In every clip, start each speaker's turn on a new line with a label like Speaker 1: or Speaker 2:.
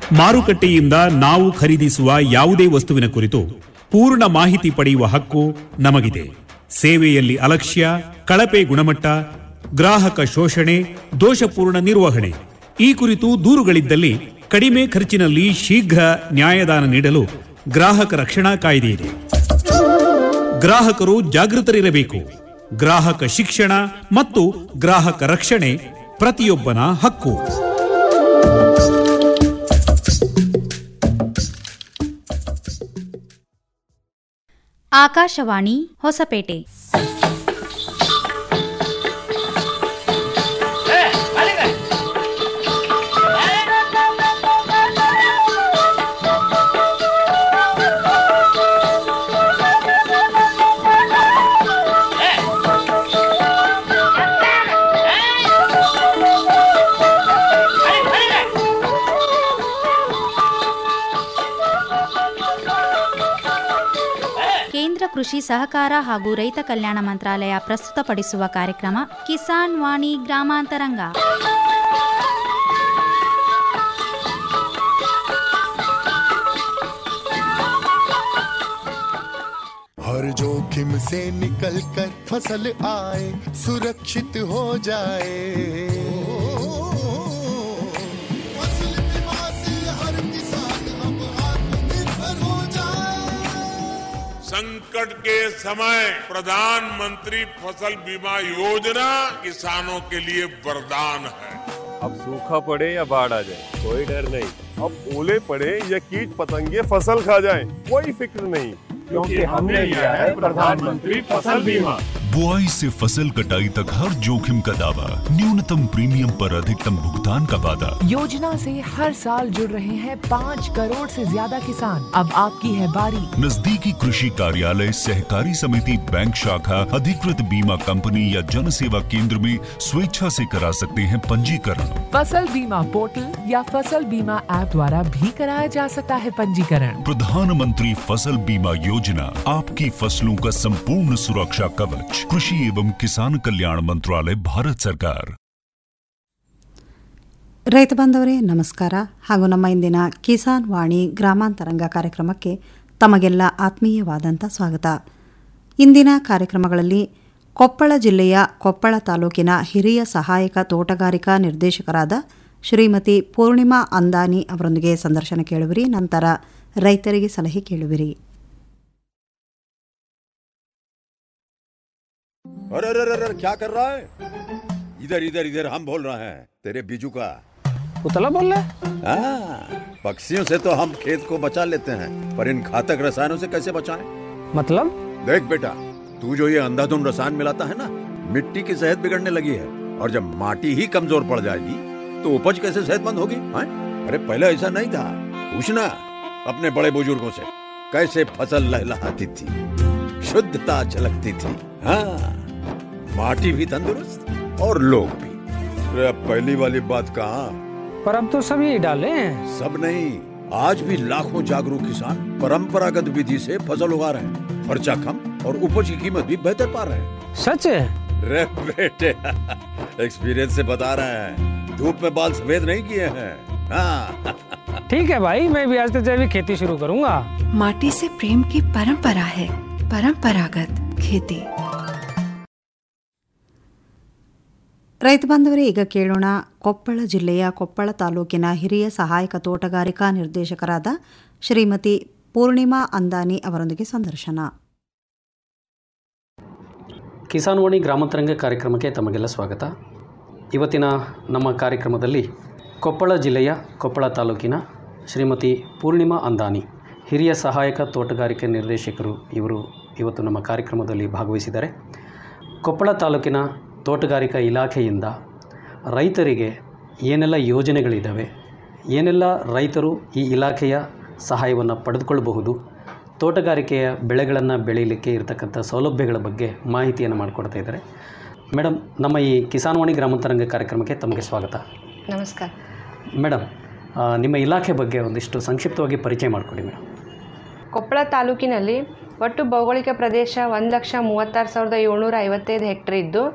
Speaker 1: ಮಾರುಕಟ್ಟೆಯಿಂದ ನಾವು ಖರೀದಿಸುವ ಯಾವುದೇ ವಸ್ತುವಿನ ಕುರಿತು ಪೂರ್ಣ ಮಾಹಿತಿ ಪಡೆಯುವ ಹಕ್ಕು ನಮಗಿದೆ ಸೇವೆಯಲ್ಲಿ ಅಲಕ್ಷ್ಯ ಕಳಪೆ ಗುಣಮಟ್ಟ ಗ್ರಾಹಕ ಶೋಷಣೆ ದೋಷಪೂರ್ಣ ನಿರ್ವಹಣೆ ಈ ಕುರಿತು ದೂರುಗಳಿದ್ದಲ್ಲಿ ಕಡಿಮೆ ಖರ್ಚಿನಲ್ಲಿ ಶೀಘ್ರ ನ್ಯಾಯದಾನ ನೀಡಲು ಗ್ರಾಹಕ ರಕ್ಷಣಾ ಕಾಯ್ದೆ ಇದೆ ಗ್ರಾಹಕರು ಜಾಗೃತರಿರಬೇಕು ಗ್ರಾಹಕ ಶಿಕ್ಷಣ ಮತ್ತು ಗ್ರಾಹಕ ರಕ್ಷಣೆ ಪ್ರತಿಯೊಬ್ಬನ ಹಕ್ಕು
Speaker 2: ಆಕಾಶವಾಣಿ ಹೊಸಪೇಟೆ ಕೇಂದ್ರ ಕೃಷಿ ಸಹಕಾರ ಹಾಗೂ ರೈತ ಕಲ್ಯಾಣ ಮಂತ್ರಾಲಯ ಪ್ರಸ್ತುತಪಡಿಸುವ ಕಾರ್ಯಕ್ರಮ ಕಿಸಾನ್ ವಾಣಿ ಗ್ರಾಮಾಂತರಂಗ
Speaker 3: हर जोखिम से निकल कर फसल आए सुरक्षित हो जाए फसल बीमा से हर किसान अब आत्मनिर्भर हो जाए
Speaker 4: संकट के समय प्रधानमंत्री फसल बीमा योजना किसानों के लिए वरदान है
Speaker 5: अब सूखा पड़े या बाढ़ आ जाए कोई डर नहीं अब ओले पड़े या कीट पतंगे फसल खा जाए कोई फिक्र नहीं क्योंकि हमने लिया है प्रधानमंत्री फसल बीमा
Speaker 6: बुआई से फसल कटाई तक हर जोखिम का दावा न्यूनतम प्रीमियम पर अधिकतम भुगतान का वादा
Speaker 7: योजना से हर साल जुड़ रहे हैं पाँच करोड़ से ज्यादा किसान अब आपकी है बारी
Speaker 6: नजदीकी कृषि कार्यालय सहकारी समिति बैंक शाखा अधिकृत बीमा कंपनी या जन सेवा केंद्र में स्वेच्छा से करा सकते हैं पंजीकरण
Speaker 7: फसल बीमा पोर्टल या फसल बीमा ऐप द्वारा भी कराया जा सकता है पंजीकरण
Speaker 6: प्रधानमंत्री फसल बीमा योजना आपकी फसलों का संपूर्ण सुरक्षा कवच कृषि एवं किसान कल्याण मंत्रालय भारत सरकार
Speaker 8: ರೈತ ಬಾಂಧವರೇ ನಮಸ್ಕಾರ ಹಾಗೂ ನಮ್ಮ ಇಂದಿನ ಕಿಸಾನ್ ವಾಣಿ ಗ್ರಾಮಾಂತರಂಗ ಕಾರ್ಯಕ್ರಮಕ್ಕೆ ತಮಗೆಲ್ಲ ಆತ್ಮೀಯವಾದಂಥ ಸ್ವಾಗತ ಇಂದಿನ ಕಾರ್ಯಕ್ರಮಗಳಲ್ಲಿ ಕೊಪ್ಪಳ ಜಿಲ್ಲೆಯ ಕೊಪ್ಪಳ ತಾಲೂಕಿನ ಹಿರಿಯ ಸಹಾಯಕ ತೋಟಗಾರಿಕಾ ನಿರ್ದೇಶಕರಾದ ಶ್ರೀಮತಿ ಪೂರ್ಣಿಮಾ ಅಂದಾನಿ ಅವರೊಂದಿಗೆ ಸಂದರ್ಶನ ಕೇಳುವಿರಿ ನಂತರ ರೈತರಿಗೆ ಸಲಹೆ ಕೇಳುವಿರಿ
Speaker 9: अरे अरे अरे अरे, क्या कर रहा है इधर इधर इधर हम बोल रहे हैं तेरे बीजू का
Speaker 10: उतला बोल रहा है
Speaker 9: हाँ, पक्षियों से तो हम खेत को बचा लेते हैं पर इन घातक रसायनों से कैसे बचाएं?
Speaker 10: मतलब
Speaker 9: देख बेटा तू जो ये अंधाधुंध रसायन मिलाता है ना मिट्टी की सेहत बिगड़ने लगी है और जब माटी ही कमजोर पड़ जाएगी तो उपज कैसे सेहतमंद होगी हाँ? अरे पहले ऐसा नहीं था पूछना अपने बड़े बुजुर्गों से कैसे फसल लहलहाती थी शुद्धता झलकती थी हाँ माटी भी तंदुरुस्त और लोग भी अरे अब पहली वाली बात कहाँ
Speaker 10: पर अब तो सभी डाले हैं
Speaker 9: सब नहीं आज भी लाखों जागरूक किसान परंपरागत विधि से फसल उगा रहे हैं खर्चा कम और उपज की कीमत भी बेहतर पा रहे हैं
Speaker 10: सच है
Speaker 9: रे बेटे एक्सपीरियंस से बता रहे हैं धूप में बाल सफेद नहीं किए हैं हाँ
Speaker 10: ठीक है भाई मैं भी आज से जैविक खेती शुरू करूंगा
Speaker 11: माटी से प्रेम की परंपरा है परंपरागत खेती
Speaker 8: ರೈತ ಬಾಂಧವರೇ ಈಗ ಕೇಳೋಣ ಕೊಪ್ಪಳ ಜಿಲ್ಲೆಯ ಕೊಪ್ಪಳ ತಾಲೂಕಿನ ಹಿರಿಯ ಸಹಾಯಕ ತೋಟಗಾರಿಕಾ ನಿರ್ದೇಶಕರಾದ ಶ್ರೀಮತಿ ಪೂರ್ಣಿಮಾ ಅಂದಾನಿ ಅವರೊಂದಿಗೆ ಸಂದರ್ಶನ
Speaker 12: ಕಿಸಾನ್ ವಾಣಿ ಗ್ರಾಮಾಂತರಂಗ ಕಾರ್ಯಕ್ರಮಕ್ಕೆ ತಮಗೆಲ್ಲ ಸ್ವಾಗತ ಇವತ್ತಿನ ನಮ್ಮ ಕಾರ್ಯಕ್ರಮದಲ್ಲಿ ಕೊಪ್ಪಳ ಜಿಲ್ಲೆಯ ಕೊಪ್ಪಳ ತಾಲೂಕಿನ ಶ್ರೀಮತಿ ಪೂರ್ಣಿಮಾ ಅಂದಾನಿ ಹಿರಿಯ ಸಹಾಯಕ ತೋಟಗಾರಿಕೆ ನಿರ್ದೇಶಕರು ಇವರು ಇವತ್ತು ನಮ್ಮ ಕಾರ್ಯಕ್ರಮದಲ್ಲಿ ಭಾಗವಹಿಸಿದ್ದಾರೆ ಕೊಪ್ಪಳ ತಾಲೂಕಿನ ತೋಟಗಾರಿಕಾ ಇಲಾಖೆಯಿಂದ ರೈತರಿಗೆ ಏನೆಲ್ಲ ಯೋಜನೆಗಳಿದ್ದಾವೆ ಏನೆಲ್ಲ ರೈತರು ಈ ಇಲಾಖೆಯ ಸಹಾಯವನ್ನು ಪಡೆದುಕೊಳ್ಳಬಹುದು ತೋಟಗಾರಿಕೆಯ ಬೆಳೆಗಳನ್ನು ಬೆಳೀಲಿಕ್ಕೆ ಇರತಕ್ಕಂಥ ಸೌಲಭ್ಯಗಳ ಬಗ್ಗೆ ಮಾಹಿತಿಯನ್ನು ಮಾಡಿಕೊಡ್ತಾ ಇದ್ದಾರೆ ಮೇಡಮ್ ನಮ್ಮ ಈ ಕಿಸಾನ್ವಾಣಿ ಗ್ರಾಮಾಂತರಂಗ ಕಾರ್ಯಕ್ರಮಕ್ಕೆ ತಮಗೆ ಸ್ವಾಗತ
Speaker 13: ನಮಸ್ಕಾರ
Speaker 12: ಮೇಡಮ್ ಆ, ನಿಮ್ಮ ಇಲಾಖೆ ಬಗ್ಗೆ ಒಂದಿಷ್ಟು ಸಂಕ್ಷಿಪ್ತವಾಗಿ ಪರಿಚಯ ಮಾಡಿಕೊಡಿ ಮೇಡಮ್
Speaker 13: ಕೊಪ್ಪಳ ತಾಲೂಕಿನಲ್ಲಿ ಒಟ್ಟು ಭೌಗೋಳಿಕ ಪ್ರದೇಶ ಒಂದು ಲಕ್ಷ ಮೂವತ್ತಾರು ಸಾವಿರದ ಏಳ್ನೂರ ಐವತ್ತೈದು ಹೆಕ್ಟರ್ ಇದ್ದು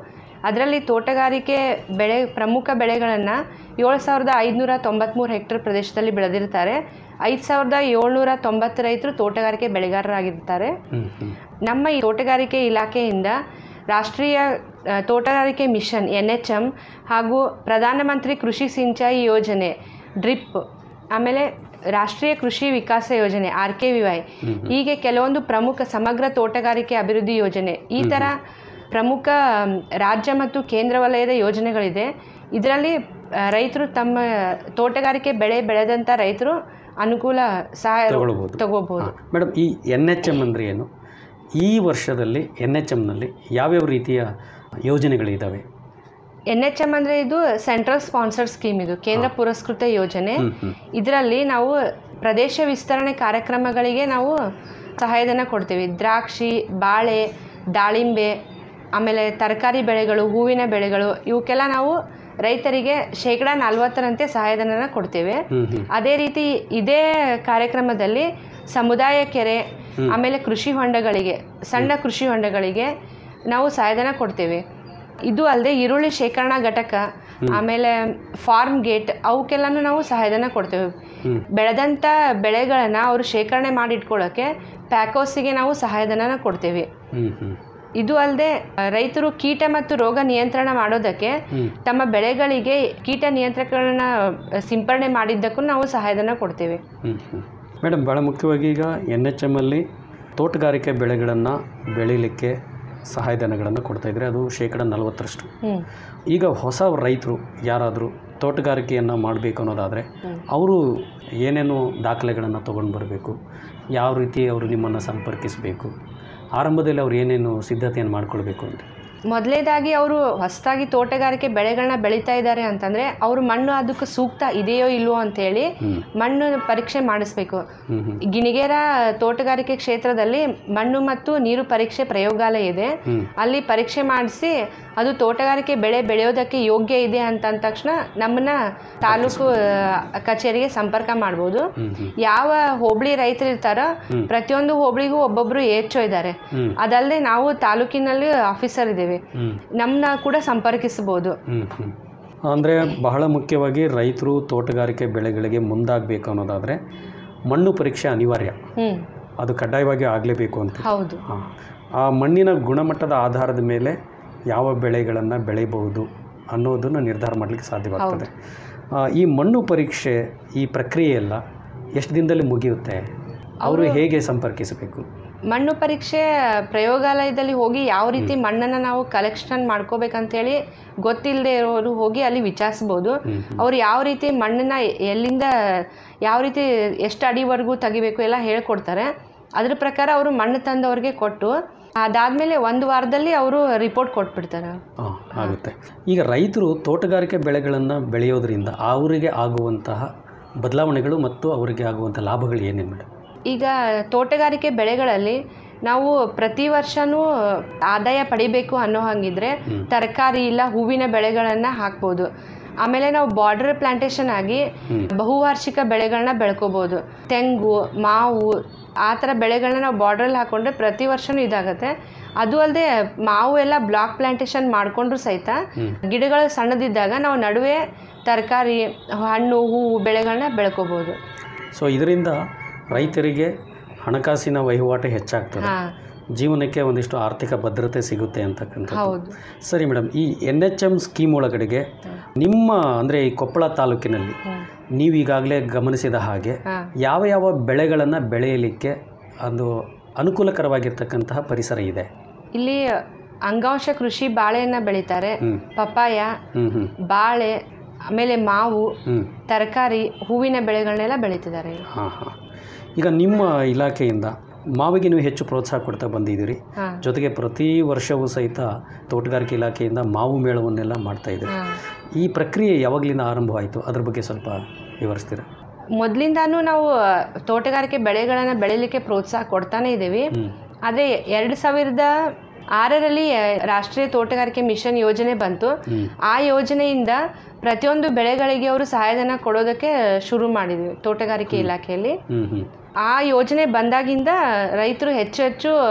Speaker 13: ಅದರಲ್ಲಿ ತೋಟಗಾರಿಕೆ ಬೆಳೆ ಪ್ರಮುಖ ಬೆಳೆಗಳನ್ನು ಏಳು ಸಾವಿರದ ಐದುನೂರ ತೊಂಬತ್ತ್ಮೂರು ಹೆಕ್ಟೇರ್ ಪ್ರದೇಶದಲ್ಲಿ ಬೆಳೆದಿರ್ತಾರೆ ಐದು ಸಾವಿರದ ಏಳ್ನೂರ ತೊಂಬತ್ತು ರೈತರು ತೋಟಗಾರಿಕೆ ಬೆಳೆಗಾರರಾಗಿರ್ತಾರೆ ನಮ್ಮ ಈ ತೋಟಗಾರಿಕೆ ಇಲಾಖೆಯಿಂದ ರಾಷ್ಟ್ರೀಯ ಆ, ತೋಟಗಾರಿಕೆ ಮಿಷನ್ ಎನ್ ಎಚ್ ಎಮ್ ಹಾಗೂ ಪ್ರಧಾನಮಂತ್ರಿ ಕೃಷಿ ಸಿಂಚಾಯಿ ಯೋಜನೆ ಡ್ರಿಪ್ ಆಮೇಲೆ ರಾಷ್ಟ್ರೀಯ ಕೃಷಿ ವಿಕಾಸ ಯೋಜನೆ ಆರ್ ಕೆ ವಿ ವೈ ಹೀಗೆ ಕೆಲವೊಂದು ಪ್ರಮುಖ ಸಮಗ್ರ ತೋಟಗಾರಿಕೆ ಅಭಿವೃದ್ಧಿ ಯೋಜನೆ ಈ ಥರ ಪ್ರಮುಖ ಮ್, ರಾಜ್ಯ ಮತ್ತು ಕೇಂದ್ರ ವಲಯದ ಯೋಜನೆಗಳಿದೆ ಇದರಲ್ಲಿ ರೈತರು ತಮ್ಮ ತೋಟಗಾರಿಕೆ ಬೆಳೆ ಬೆಳೆದಂಥ ರೈತರು ಅನುಕೂಲ ಸಹಾಯ
Speaker 12: ತಗೊಳ್ಬೋದು.
Speaker 13: ತಗೋಬಹುದು
Speaker 12: ಮೇಡಮ್ ಈ ಎನ್ ಎಚ್ ಎಮ್ ಅಂದರೆ ಏನು ಈ ವರ್ಷದಲ್ಲಿ ಎನ್ ಎಚ್ ಎಮ್ನಲ್ಲಿ ಯಾವ್ಯಾವ ರೀತಿಯ ಯೋಜನೆಗಳಿದ್ದಾವೆ
Speaker 13: ಎನ್ ಎಚ್ ಎಮ್ ಅಂದರೆ ಇದು ಸೆಂಟ್ರಲ್ ಸ್ಪಾನ್ಸರ್ಡ್ ಸ್ಕೀಮ್ ಇದು ಕೇಂದ್ರ ಪುರಸ್ಕೃತ ಯೋಜನೆ ಇದರಲ್ಲಿ ನಾವು ಪ್ರದೇಶ ವಿಸ್ತರಣೆ ಕಾರ್ಯಕ್ರಮಗಳಿಗೆ ನಾವು ಸಹಾಯಧನ ಕೊಡ್ತೀವಿ ದ್ರಾಕ್ಷಿ ಬಾಳೆ ದಾಳಿಂಬೆ ಆಮೇಲೆ ತರಕಾರಿ ಬೆಳೆಗಳು ಹೂವಿನ ಬೆಳೆಗಳು ಇವಕ್ಕೆಲ್ಲ ನಾವು ರೈತರಿಗೆ ಶೇಕಡ ನಲ್ವತ್ತರಂತೆ ಸಹಾಯಧನನ ಕೊಡ್ತೇವೆ ಅದೇ ರೀತಿ ಇದೇ ಕಾರ್ಯಕ್ರಮದಲ್ಲಿ ಸಮುದಾಯ ಕೆರೆ ಆಮೇಲೆ ಕೃಷಿ ಹೊಂಡಗಳಿಗೆ ಸಣ್ಣ ಕೃಷಿ ಹೊಂಡಗಳಿಗೆ ನಾವು ಸಹಾಯಧನ ಕೊಡ್ತೇವೆ ಇದು ಅಲ್ಲದೆ ಈರುಳ್ಳಿ ಶೇಖರಣಾ ಘಟಕ ಆಮೇಲೆ ಫಾರ್ಮ್ ಗೇಟ್ ಅವಕ್ಕೆಲ್ಲನೂ ನಾವು ಸಹಾಯಧನ ಕೊಡ್ತೇವೆ ಬೆಳೆದಂಥ ಬೆಳೆಗಳನ್ನು ಅವರು ಶೇಖರಣೆ ಮಾಡಿಟ್ಕೊಳ್ಳೋಕ್ಕೆ ಪ್ಯಾಕೋಸಿಗೆ ನಾವು ಸಹಾಯಧನನ ಕೊಡ್ತೇವೆ
Speaker 12: ಹ್ಞೂ ಹ್ಞೂ
Speaker 13: ಇದು ಅಲ್ಲದೆ ರೈತರು ಕೀಟ ಮತ್ತು ರೋಗ ನಿಯಂತ್ರಣ ಮಾಡೋದಕ್ಕೆ ತಮ್ಮ ಬೆಳೆಗಳಿಗೆ ಕೀಟ ನಿಯಂತ್ರಕಗಳನ್ನ ಸಿಂಪರಣೆ ಮಾಡಿದ್ದಕ್ಕೂ ನಾವು ಸಹಾಯಧನ ಕೊಡ್ತೇವೆ
Speaker 12: ಹ್ಞೂ ಹ್ಞೂ ಮೇಡಮ್ ಭಾಳ ಮುಖ್ಯವಾಗಿ ಈಗ ಎನ್ ಎಚ್ ಎಮ್ಮಲ್ಲಿ ತೋಟಗಾರಿಕೆ ಬೆಳೆಗಳನ್ನು ಬೆಳೀಲಿಕ್ಕೆ ಸಹಾಯಧನಗಳನ್ನು ಕೊಡ್ತಾಯಿದ್ರೆ ಅದು ಶೇಕಡ ನಲವತ್ತರಷ್ಟು
Speaker 13: ಹ್ಮ್.
Speaker 12: ಈಗ ಹೊಸ ರೈತರು ಯಾರಾದರೂ ತೋಟಗಾರಿಕೆಯನ್ನು ಮಾಡಬೇಕು ಅನ್ನೋದಾದರೆ ಅವರು ಏನೇನು ದಾಖಲೆಗಳನ್ನು ತೊಗೊಂಡು ಬರಬೇಕು ಯಾವ ರೀತಿ ಅವರು ನಿಮ್ಮನ್ನು ಸಂಪರ್ಕಿಸಬೇಕು ಆರಂಭದಲ್ಲಿ ಅವ್ರು ಏನೇನು ಸಿದ್ಧತೆಯನ್ನು ಮಾಡ್ಕೊಳ್ಬೇಕು ಅಂತ
Speaker 13: ಮೊದಲೇದಾಗಿ ಅವರು ಹೊಸದಾಗಿ ತೋಟಗಾರಿಕೆ ಬೆಳೆಗಳನ್ನ ಬೆಳೀತಾ ಇದ್ದಾರೆ ಅಂತಂದರೆ ಅವರು ಮಣ್ಣು ಅದಕ್ಕೆ ಸೂಕ್ತ ಇದೆಯೋ ಇಲ್ವೋ ಅಂತೇಳಿ ಮಣ್ಣು ಪರೀಕ್ಷೆ ಮಾಡಿಸ್ಬೇಕು
Speaker 12: ಹ್ಞೂ ಹ್ಞೂ
Speaker 13: ಗಿಣಿಗೇರ ತೋಟಗಾರಿಕೆ ಕ್ಷೇತ್ರದಲ್ಲಿ ಮಣ್ಣು ಮತ್ತು ನೀರು ಪರೀಕ್ಷೆ ಪ್ರಯೋಗಾಲಯ ಇದೆ
Speaker 12: ಹ್ಮ್.
Speaker 13: ಅಲ್ಲಿ ಪರೀಕ್ಷೆ ಮಾಡಿಸಿ ಅದು ತೋಟಗಾರಿಕೆ ಬೆಳೆ ಬೆಳೆಯೋದಕ್ಕೆ ಯೋಗ್ಯ ಇದೆ ಅಂತ ಅಂದ ತಕ್ಷಣ ನಮ್ಮನ್ನ ತಾಲೂಕು ಆ, ಕಚೇರಿಗೆ ಸಂಪರ್ಕ ಮಾಡ್ಬೋದು ಯಾವ ಹೋಬಳಿ ರೈತರು ಇರ್ತಾರೋ ಪ್ರತಿಯೊಂದು ಹೋಬಳಿಗೂ ಒಬ್ಬೊಬ್ರು ಏಚೋ ಇದ್ದಾರೆ
Speaker 12: ಹ್ಮ್.
Speaker 13: ಅದಲ್ಲದೆ ನಾವು ತಾಲೂಕಿನಲ್ಲಿ ಆಫೀಸರ್ ಇದ್ದೇವೆ
Speaker 12: ಹ್ಞೂ
Speaker 13: ನಮ್ಮನ್ನ ಕೂಡ ಸಂಪರ್ಕಿಸಬಹುದು
Speaker 12: ಹ್ಞೂ ಹ್ಞೂ ಅಂದರೆ ಬಹಳ ಮುಖ್ಯವಾಗಿ ರೈತರು ತೋಟಗಾರಿಕೆ ಬೆಳೆಗಳಿಗೆ ಮುಂದಾಗಬೇಕು ಅನ್ನೋದಾದರೆ ಮಣ್ಣು ಪರೀಕ್ಷೆ ಅನಿವಾರ್ಯ
Speaker 13: ಹ್ಮ್
Speaker 12: ಅದು ಕಡ್ಡಾಯವಾಗಿ ಆಗಲೇಬೇಕು ಅಂತ
Speaker 13: ಹೌದು
Speaker 12: ಹಾಂ ಆ ಮಣ್ಣಿನ ಗುಣಮಟ್ಟದ ಆಧಾರದ ಮೇಲೆ ಯಾವ ಬೆಳೆಗಳನ್ನು ಬೆಳೆಯಬಹುದು ಅನ್ನೋದನ್ನು ನಿರ್ಧಾರ ಮಾಡಲಿಕ್ಕೆ ಸಾಧ್ಯವಾಗ್ತದೆ ಆ, ಈ ಮಣ್ಣು ಪರೀಕ್ಷೆ ಈ ಪ್ರಕ್ರಿಯೆ ಎಲ್ಲ ಎಷ್ಟು ದಿನದಲ್ಲಿ ಮುಗಿಯುತ್ತೆ ಅವರು ಹೇಗೆ ಸಂಪರ್ಕಿಸಬೇಕು
Speaker 13: ಮಣ್ಣು ಪರೀಕ್ಷೆ ಪ್ರಯೋಗಾಲಯದಲ್ಲಿ ಹೋಗಿ ಯಾವ ರೀತಿ ಮಣ್ಣನ್ನು ನಾವು ಕಲೆಕ್ಷನ್ ಮಾಡ್ಕೋಬೇಕಂತೇಳಿ ಗೊತ್ತಿಲ್ಲದೆ ಇರೋರು ಹೋಗಿ ಅಲ್ಲಿ ವಿಚಾರಿಸ್ಬೋದು ಅವ್ರು ಯಾವ ರೀತಿ ಮಣ್ಣನ್ನ ಎಲ್ಲಿಂದ ಯಾವ ರೀತಿ ಎಷ್ಟು ಅಡಿವರೆಗೂ ತೆಗಿಬೇಕು ಎಲ್ಲ ಹೇಳ್ಕೊಡ್ತಾರೆ ಅದ್ರ ಪ್ರಕಾರ ಅವರು ಮಣ್ಣು ತಂದವ್ರಿಗೆ ಕೊಟ್ಟು ಅದಾದಮೇಲೆ ಒಂದು ವಾರದಲ್ಲಿ ಅವರು ರಿಪೋರ್ಟ್ ಕೊಟ್ಬಿಡ್ತಾರೆ
Speaker 12: ಹಾಂ ಆಗುತ್ತೆ ಈಗ ರೈತರು ತೋಟಗಾರಿಕೆ ಬೆಳೆಗಳನ್ನು ಬೆಳೆಯೋದ್ರಿಂದ ಅವರಿಗೆ ಆಗುವಂತಹ ಬದಲಾವಣೆಗಳು ಮತ್ತು ಅವರಿಗೆ ಆಗುವಂಥ ಲಾಭಗಳು ಏನೇನು ಮೇಡಮ್
Speaker 13: ಈಗ ತೋಟಗಾರಿಕೆ ಬೆಳೆಗಳಲ್ಲಿ ನಾವು ಪ್ರತಿ ವರ್ಷನೂ ಆದಾಯ ಪಡಿಬೇಕು ಅನ್ನೋ ಹಾಗಿದ್ರೆ ತರಕಾರಿ ಇಲ್ಲ ಹೂವಿನ ಬೆಳೆಗಳನ್ನು ಹಾಕ್ಬೋದು ಆಮೇಲೆ ನಾವು ಬಾರ್ಡರ್ ಪ್ಲಾಂಟೇಶನ್ ಆಗಿ ಬಹುವಾರ್ಷಿಕ ಬೆಳೆಗಳನ್ನ ಬೆಳ್ಕೋಬೋದು ತೆಂಗು ಮಾವು ಆ ಥರ ಬೆಳೆಗಳನ್ನ ನಾವು ಬಾರ್ಡ್ರಲ್ಲಿ ಹಾಕೊಂಡ್ರೆ ಪ್ರತಿ ವರ್ಷನೂ ಇದಾಗುತ್ತೆ ಅದು ಅಲ್ಲದೆ ಮಾವು ಎಲ್ಲ ಬ್ಲಾಕ್ ಪ್ಲಾಂಟೇಶನ್ ಮಾಡಿಕೊಂಡ್ರು ಸಹಿತ ಗಿಡಗಳು ಸಣ್ಣದಿದ್ದಾಗ ನಾವು ನಡುವೆ ತರಕಾರಿ ಹಣ್ಣು ಹೂವು ಬೆಳೆಗಳನ್ನ ಬೆಳ್ಕೋಬೋದು
Speaker 12: ಸೊ ಇದರಿಂದ ರೈತರಿಗೆ ಹಣಕಾಸಿನ ವಹಿವಾಟು ಹೆಚ್ಚಾಗ್ತದೆ
Speaker 13: ಹಾಂ
Speaker 12: ಜೀವನಕ್ಕೆ ಒಂದಿಷ್ಟು ಆರ್ಥಿಕ ಭದ್ರತೆ ಸಿಗುತ್ತೆ ಅಂತಕ್ಕಂಥದ್ದು
Speaker 13: ಹೌದು
Speaker 12: ಸರಿ ಮೇಡಮ್ ಈ ಎನ್ ಎಚ್ ಎಮ್ ಸ್ಕೀಮ್ ಒಳಗಡೆಗೆ ನಿಮ್ಮ ಅಂದರೆ ಈ ಕೊಪ್ಪಳ ತಾಲೂಕಿನಲ್ಲಿ ನೀವು ಈಗಾಗಲೇ ಗಮನಿಸಿದ ಹಾಗೆ
Speaker 13: ಹಾಂ
Speaker 12: ಯಾವ ಯಾವ ಬೆಳೆಗಳನ್ನು ಬೆಳೆಯಲಿಕ್ಕೆ ಒಂದು ಅನುಕೂಲಕರವಾಗಿರ್ತಕ್ಕಂತಹ ಪರಿಸರ ಇದೆ
Speaker 13: ಇಲ್ಲಿ ಅಂಗಾಂಶ ಕೃಷಿ ಬಾಳೆಯನ್ನು ಬೆಳೀತಾರೆ
Speaker 12: ಹ್ಮ್.
Speaker 13: ಪಪ್ಪಾಯ
Speaker 12: ಹ್ಞೂ ಹ್ಞೂ
Speaker 13: ಬಾಳೆ ಆಮೇಲೆ ಮಾವು
Speaker 12: ಹ್ಞೂ
Speaker 13: ತರಕಾರಿ ಹೂವಿನ ಬೆಳೆಗಳನ್ನೆಲ್ಲ ಬೆಳೀತಿದ್ದಾರೆ
Speaker 12: ಹಾಂ ಹಾಂ ಈಗ ನಿಮ್ಮ ಇಲಾಖೆಯಿಂದ ಮಾವಿಗೆ ನೀವು ಹೆಚ್ಚು ಪ್ರೋತ್ಸಾಹ ಕೊಡ್ತಾ ಬಂದಿದ್ದೀರಿ
Speaker 13: ಹಾಂ
Speaker 12: ಜೊತೆಗೆ ಪ್ರತಿ ವರ್ಷವೂ ಸಹಿತ ತೋಟಗಾರಿಕೆ ಇಲಾಖೆಯಿಂದ ಮಾವು ಮೇಳವನ್ನೆಲ್ಲ ಮಾಡ್ತಾ ಇದ್ದೀರಿ
Speaker 13: ಹಾಂ
Speaker 12: ಈ ಪ್ರಕ್ರಿಯೆ ಯಾವಾಗಲಿಂದ ಆರಂಭವಾಯಿತು ಅದ್ರ ಬಗ್ಗೆ ಸ್ವಲ್ಪ ವಿವರಿಸ್ತೀರಾ
Speaker 13: ಮೊದಲಿಂದಾನೂ ನಾವು ತೋಟಗಾರಿಕೆ ಬೆಳೆಗಳನ್ನು ಬೆಳೀಲಿಕ್ಕೆ ಪ್ರೋತ್ಸಾಹ ಕೊಡ್ತಾನೆ ಇದ್ದೀವಿ
Speaker 12: ಹ್ಞೂ
Speaker 13: ಆದರೆ ಎರಡು ಸಾವಿರದ ಆರರಲ್ಲಿ ರಾಷ್ಟ್ರೀಯ ತೋಟಗಾರಿಕೆ ಮಿಷನ್ ಯೋಜನೆ ಬಂತು
Speaker 12: ಹ್ಮ್.
Speaker 13: ಆ ಯೋಜನೆಯಿಂದ ಪ್ರತಿಯೊಂದು ಬೆಳೆಗಳಿಗೆ ಅವರು ಸಹಾಯಧನ ಕೊಡೋದಕ್ಕೆ ಶುರು ಮಾಡಿದ್ವಿ ತೋಟಗಾರಿಕೆ ಇಲಾಖೆಯಲ್ಲಿ
Speaker 12: ಹ್ಞೂ ಹ್ಞೂ
Speaker 13: ಆ ಯೋಜನೆ ಬಂದಾಗಿಂದ ರೈತರು ಹೆಚ್ಚು ಹೆಚ್ಚು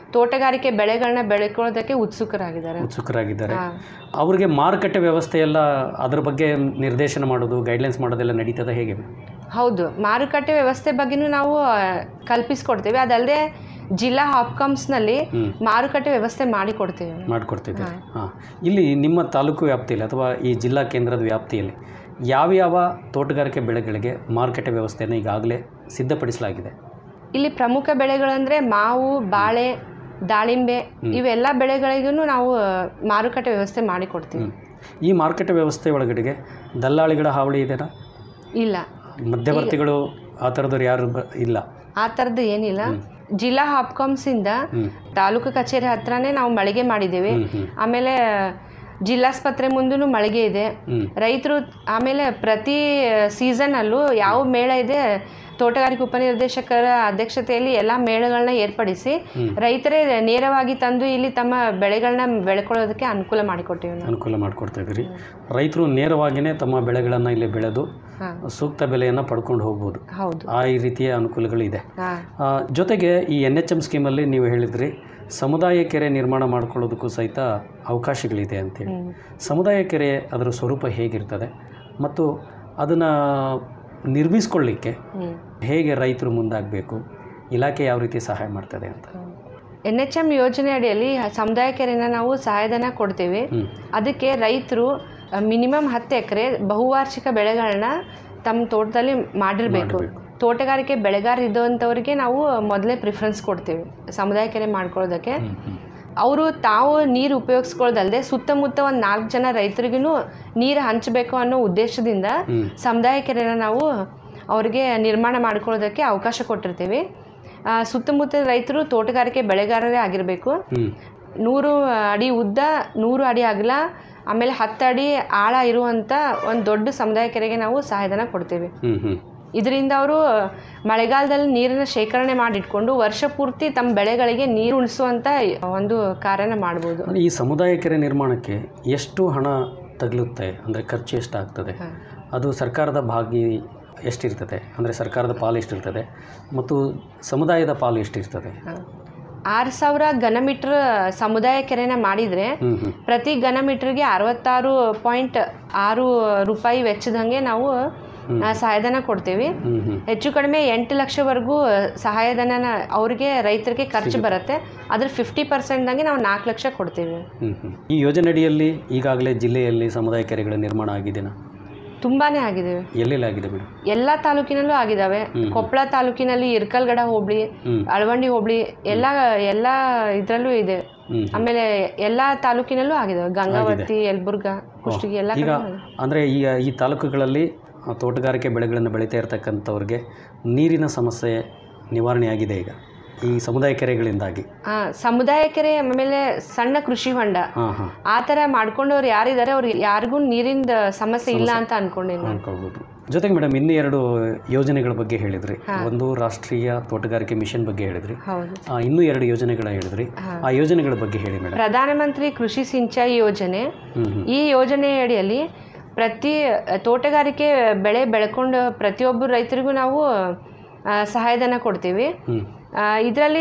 Speaker 13: ತೋಟಗಾರಿಕೆ ಬೆಳೆಗಳನ್ನ ಬೆಳ್ಕೊಳ್ಳೋದಕ್ಕೆ ಉತ್ಸುಕರಾಗಿದ್ದಾರೆ
Speaker 12: ಉತ್ಸುಕರಾಗಿದ್ದಾರೆ
Speaker 13: ಹಾ.
Speaker 12: ಅವರಿಗೆ ಮಾರುಕಟ್ಟೆ ವ್ಯವಸ್ಥೆ ಎಲ್ಲ ಅದ್ರ ಬಗ್ಗೆ ನಿರ್ದೇಶನ ಮಾಡೋದು ಗೈಡ್ಲೈನ್ಸ್ ಮಾಡೋದೆಲ್ಲ ನಡೀತದೆ ಹೇಗೆ
Speaker 13: ಹೌದು ಮಾರುಕಟ್ಟೆ ವ್ಯವಸ್ಥೆ ಬಗ್ಗೆನೂ ನಾವು ಆ, ಕಲ್ಪಿಸ್ಕೊಡ್ತೀವಿ ಅದಲ್ಲದೆ ಜಿಲ್ಲಾ ಹಾಪ್ಕಾಮ್ಸ್ನಲ್ಲಿ
Speaker 12: ಹ್ಮ್.
Speaker 13: ಮಾರುಕಟ್ಟೆ ವ್ಯವಸ್ಥೆ ಮಾಡಿಕೊಡ್ತೀವಿ
Speaker 12: ಮಾಡಿಕೊಡ್ತಿದ್ದಾರೆ ಹಾಂ ಇಲ್ಲಿ ನಿಮ್ಮ ತಾಲೂಕು ವ್ಯಾಪ್ತಿಯಲ್ಲಿ ಅಥವಾ ಈ ಜಿಲ್ಲಾ ಕೇಂದ್ರದ ವ್ಯಾಪ್ತಿಯಲ್ಲಿ ಯಾವ್ಯಾವ ತೋಟಗಾರಿಕೆ ಬೆಳೆಗಳಿಗೆ ಮಾರುಕಟ್ಟೆ ವ್ಯವಸ್ಥೆಯನ್ನು ಈಗಾಗಲೇ ಸಿದ್ಧಪಡಿಸಲಾಗಿದೆ
Speaker 13: ಇಲ್ಲಿ ಪ್ರಮುಖ ಬೆಳೆಗಳಂದ್ರೆ ಮಾವು ಬಾಳೆ ದಾಳಿಂಬೆ ಇವೆಲ್ಲ ಬೆಳೆಗಳಿಗೂ ನಾವು ಆ, ಮಾರುಕಟ್ಟೆ ವ್ಯವಸ್ಥೆ ಮಾಡಿಕೊಡ್ತೀವಿ
Speaker 12: ಈ ಮಾರುಕಟ್ಟೆ ವ್ಯವಸ್ಥೆ ಒಳಗಡೆಗೆ ದಲ್ಲಾಳಿಗಳ ಹಾವಳಿ ಇದೆನಾ
Speaker 13: ಇಲ್ಲ
Speaker 12: ಮಧ್ಯವರ್ತಿಗಳು ಆ ಥರದವ್ರು ಯಾರು ಬ- ಇಲ್ಲ
Speaker 13: ಆ ಥರದ್ದು ಏನಿಲ್ಲ ಜಿಲ್ಲಾ ಹಾಪ್ಕಾಮ್ಸಿಂದ
Speaker 12: ಹ್ಮ್.
Speaker 13: ತಾಲೂಕು ಕಚೇರಿ ಹತ್ರನೇ ನಾವು ಮಳಿಗೆ ಮಾಡಿದ್ದೀವಿ
Speaker 12: ಹ್ಮ್, ಹ್ಮ್.
Speaker 13: ಆಮೇಲೆ ಜಿಲ್ಲಾಸ್ಪತ್ರೆ ಮುಂದೂ ಮಳಿಗೆ ಇದೆ
Speaker 12: ಹ್ಮ್.
Speaker 13: ರೈತರು ಆಮೇಲೆ ಪ್ರತಿ ಸೀಸನಲ್ಲೂ ಯಾವ ಮೇಳ ಇದೆ ತೋಟಗಾರಿಕೆ ಉಪನಿರ್ದೇಶಕರ ಅಧ್ಯಕ್ಷತೆಯಲ್ಲಿ ಎಲ್ಲ ಮೇಳಗಳನ್ನ ಏರ್ಪಡಿಸಿ
Speaker 12: ಹ್ಮ್.
Speaker 13: ರೈತರೇ ನೇರವಾಗಿ ತಂದು ಇಲ್ಲಿ ತಮ್ಮ ಬೆಳೆಗಳನ್ನ ಬೆಳ್ಕೊಳ್ಳೋದಕ್ಕೆ ಅನುಕೂಲ ಮಾಡಿಕೊಟ್ಟಿವಿ ನಾವು
Speaker 12: ಅನುಕೂಲ ಮಾಡಿಕೊಡ್ತಾ ಇದ್ದೀರಿ ರೈತರು ನೇರವಾಗಿಯೇ ತಮ್ಮ ಬೆಳೆಗಳನ್ನು ಇಲ್ಲಿ ಬೆಳೆದು
Speaker 13: ಹಾ.
Speaker 12: ಸೂಕ್ತ ಬೆಲೆಯನ್ನು ಪಡ್ಕೊಂಡು ಹೋಗ್ಬೋದು
Speaker 13: ಹೌದು
Speaker 12: ಆ ಈ ರೀತಿಯ ಅನುಕೂಲಗಳಿದೆ
Speaker 13: ಹಾ.
Speaker 12: ಆ, ಜೊತೆಗೆ ಈ ಎನ್ ಎಚ್ ಎಮ್ ಸ್ಕೀಮಲ್ಲಿ ನೀವು ಹೇಳಿದ್ರಿ ಸಮುದಾಯ ಕೆರೆ ನಿರ್ಮಾಣ ಮಾಡ್ಕೊಳ್ಳೋದಕ್ಕೂ ಸಹಿತ ಅವಕಾಶಗಳಿದೆ ಅಂತೇಳಿ
Speaker 13: ಹ್ಮ್.
Speaker 12: ಸಮುದಾಯ ಕೆರೆ ಅದರ ಸ್ವರೂಪ ಹೇಗಿರ್ತದೆ ಮತ್ತು ಅದನ್ನು ನಿರ್ಮಿಸ್ಕೊಳ್ಳಿಕ್ಕೆ
Speaker 13: ಹ್ಮ್.
Speaker 12: ಹೇಗೆ ರೈತರು ಮುಂದಾಗಬೇಕು ಇಲಾಖೆ ಯಾವ ರೀತಿ ಸಹಾಯ ಮಾಡ್ತದೆ ಅಂತ
Speaker 13: ಎನ್ ಎಚ್ ಎಮ್ ಯೋಜನೆ ಅಡಿಯಲ್ಲಿ ಸಮುದಾಯ ಕೆರೆನ ನಾವು ಸಹಾಯಧನ ಕೊಡ್ತೀವಿ
Speaker 12: ಹ್ಮ್.
Speaker 13: ಅದಕ್ಕೆ ರೈತರು ಮಿನಿಮಮ್ ಹತ್ತು ಎಕರೆ ಬಹುವಾರ್ಷಿಕ ಬೆಳೆಗಳನ್ನ ತಮ್ಮ ತೋಟದಲ್ಲಿ ಮಾಡಿರಬೇಕು ತೋಟಗಾರಿಕೆ ಬೆಳೆಗಾರ ಇದ್ದಂಥವ್ರಿಗೆ ನಾವು ಮೊದಲೇ ಪ್ರಿಫರೆನ್ಸ್ ಕೊಡ್ತೀವಿ ಸಮುದಾಯ ಕೆರೆ ಮಾಡ್ಕೊಳ್ಳೋದಕ್ಕೆ ಅವರು ತಾವು ನೀರು ಉಪಯೋಗಿಸ್ಕೊಳ್ಳೋದಲ್ಲದೆ ಸುತ್ತಮುತ್ತ ಒಂದು ನಾಲ್ಕು ಜನ ರೈತರಿಗೂ ನೀರು ಹಂಚಬೇಕು ಅನ್ನೋ ಉದ್ದೇಶದಿಂದ
Speaker 12: ಹ್ಮ್.
Speaker 13: ಸಮುದಾಯ ಕೆರೆನ ನಾವು ಅವರಿಗೆ ನಿರ್ಮಾಣ ಮಾಡ್ಕೊಳ್ಳೋದಕ್ಕೆ ಅವಕಾಶ ಕೊಟ್ಟಿರ್ತೀವಿ ಆ, ಸುತ್ತಮುತ್ತ ರೈತರು ತೋಟಗಾರಿಕೆ ಬೆಳೆಗಾರರೇ ಆಗಿರಬೇಕು
Speaker 12: ಹ್ಮ್.
Speaker 13: ನೂರು ಅಡಿ ಉದ್ದ ನೂರು ಅಡಿ ಅಗಲ ಆಮೇಲೆ ಹತ್ತು ಅಡಿ ಆಳ ಇರುವಂಥ ಒಂದು ದೊಡ್ಡ ಸಮುದಾಯ ಕೆರೆಗೆ ನಾವು ಸಹಾಯಧನ ಕೊಡ್ತೀವಿ
Speaker 12: ಹ್ಞೂ ಹ್ಞೂ
Speaker 13: ಇದರಿಂದ ಅವರು ಮಳೆಗಾಲದಲ್ಲಿ ನೀರನ್ನು ಶೇಖರಣೆ ಮಾಡಿಟ್ಕೊಂಡು ವರ್ಷ ಪೂರ್ತಿ ತಮ್ಮ ಬೆಳೆಗಳಿಗೆ ನೀರು ಉಣಿಸುವಂಥ ಒಂದು ಕಾರ್ಯನ ಮಾಡ್ಬೋದು
Speaker 12: ಈ ಸಮುದಾಯ ಕೆರೆ ನಿರ್ಮಾಣಕ್ಕೆ ಎಷ್ಟು ಹಣ ತಗಲುತ್ತೆ ಅಂದರೆ ಖರ್ಚು ಎಷ್ಟಾಗ್ತದೆ ಅದು ಸರ್ಕಾರದ ಭಾಗಿ ಎಷ್ಟಿರ್ತದೆ ಅಂದರೆ ಸರ್ಕಾರದ ಪಾಲು ಎಷ್ಟಿರ್ತದೆ ಮತ್ತು ಸಮುದಾಯದ ಪಾಲು ಎಷ್ಟಿರ್ತದೆ
Speaker 13: ಆರು ಸಾವಿರ ಘನಮೀಟರ್ ಸಮುದಾಯ ಕೆರೆನ ಮಾಡಿದರೆ
Speaker 12: ಹ್ಞೂ ಹ್ಞೂ
Speaker 13: ಪ್ರತಿ ಘನಮೀಟರ್ಗೆ ಅರವತ್ತಾರು ಪಾಯಿಂಟ್ ಆರು ರೂಪಾಯಿ ವೆಚ್ಚದಂಗೆ ನಾವು
Speaker 12: ಹ್ಮ್.
Speaker 13: ಆ, ಸಹಾಯಧನ ಕೊಡ್ತೀವಿ
Speaker 12: ಹ್ಞೂ ಹ್ಞೂ
Speaker 13: ಹೆಚ್ಚು ಕಡಿಮೆ ಎಂಟು ಲಕ್ಷವರೆಗೂ ಸಹಾಯಧನ ಅವ್ರಿಗೆ ರೈತರಿಗೆ ಖರ್ಚು
Speaker 12: ಸಿಗುತ್ತೆ.
Speaker 13: ಬರುತ್ತೆ ಅದ್ರ ಫಿಫ್ಟಿ ಪರ್ಸೆಂಟ್ದಂಗೆ ನಾವು ನಾಲ್ಕು ಲಕ್ಷ ಕೊಡ್ತೀವಿ
Speaker 12: ಹ್ಞೂ ಹ್ಞೂ ಈ ಯೋಜನೆ ಅಡಿಯಲ್ಲಿ ಈಗಾಗಲೇ ಜಿಲ್ಲೆಯಲ್ಲಿ ಸಮುದಾಯ ಕೆರೆಗಳ ನಿರ್ಮಾಣ ಆಗಿದೆನಾ
Speaker 13: ತುಂಬಾನೇ ಆಗಿದ್ದೇವೆ
Speaker 12: ಎಲ್ಲೆಲ್ಲಿ ಆಗಿದೆ ಮೇಡಮ್
Speaker 13: ಎಲ್ಲ ತಾಲೂಕಿನಲ್ಲೂ ಆಗಿದ್ದಾವೆ
Speaker 12: ಹ್ಮ್.
Speaker 13: ಕೊಪ್ಪಳ ತಾಲೂಕಿನಲ್ಲಿ ಇರ್ಕಲ್ಗಡ ಹೋಬಳಿ
Speaker 12: ಹ್ಮ್.
Speaker 13: ಅಳವಂಡಿ ಹೋಬಳಿ ಎಲ್ಲ ಎಲ್ಲ ಇದರಲ್ಲೂ ಇದೆ
Speaker 12: ಹ್ಮ್.
Speaker 13: ಆಮೇಲೆ ಎಲ್ಲ ತಾಲೂಕಿನಲ್ಲೂ ಆಗಿದ್ದಾವೆ ಗಂಗಾವತಿ ಯಲಬುರ್ಗ ಕುಷ್ಟಗಿ ಎಲ್ಲ
Speaker 12: ಈಗ
Speaker 13: ಕಡೆ
Speaker 12: ಅಂದರೆ ಈ ಈ ತಾಲೂಕುಗಳಲ್ಲಿ ಆ, ತೋಟಗಾರಿಕೆ ಬೆಳೆಗಳನ್ನು ಬೆಳೀತಾ ಇರತಕ್ಕಂಥವ್ರಿಗೆ ನೀರಿನ ಸಮಸ್ಯೆ ನಿವಾರಣೆಯಾಗಿದೆ ಈಗ ಈ ಸಮುದಾಯ ಕೆರೆಗಳಿಂದಾಗಿ
Speaker 13: ಆ, ಸಮುದಾಯ ಕೆರೆ ಆಮೇಲೆ ಸಣ್ಣ ಕೃಷಿ ಹೊಂಡ
Speaker 12: ಹಾಂ ಹಾಂ
Speaker 13: ಆ ಥರ ಮಾಡ್ಕೊಂಡವ್ರು ಯಾರಿದ್ದಾರೆ ಅವ್ರು ಯಾರಿಗೂ ನೀರಿಂದ ಸಮಸ್ಯೆ ಇಲ್ಲ ಅಂತ ಅನ್ಕೊಂಡಿನಿ ನಾನು.
Speaker 12: ಅನ್ಕೊಳ್ಬೋದು ಜೊತೆಗೆ ಮೇಡಮ್ ಇನ್ನೂ ಎರಡು ಯೋಜನೆಗಳ ಬಗ್ಗೆ ಹೇಳಿದ್ರಿ
Speaker 13: ಹಾ.
Speaker 12: ಒಂದು ರಾಷ್ಟ್ರೀಯ ತೋಟಗಾರಿಕೆ ಮಿಷನ್ ಬಗ್ಗೆ ಹೇಳಿದ್ರಿ
Speaker 13: ಹೌದು
Speaker 12: ಆ, ಇನ್ನೂ ಎರಡು ಯೋಜನೆಗಳ ಹೇಳಿದ್ರಿ
Speaker 13: ಹಾ.
Speaker 12: ಆ ಯೋಜನೆಗಳ ಬಗ್ಗೆ ಹೇಳಿ ಮೇಡಮ್
Speaker 13: ಪ್ರಧಾನಮಂತ್ರಿ ಕೃಷಿ ಸಿಂಚಾಯಿ ಯೋಜನೆ
Speaker 12: ಹ್ಮ್ ಹ್ಮ್.
Speaker 13: ಈ ಯೋಜನೆ ಅಡಿಯಲ್ಲಿ ಪ್ರತಿ ತೋಟಗಾರಿಕೆ ಬೆಳೆ ಬೆಳ್ಕೊಂಡು ಪ್ರತಿಯೊಬ್ಬರು ರೈತರಿಗೂ ನಾವು ಆ, ಸಹಾಯಧನ ಕೊಡ್ತೀವಿ
Speaker 12: ಹ್ಮ್.
Speaker 13: ಇದರಲ್ಲಿ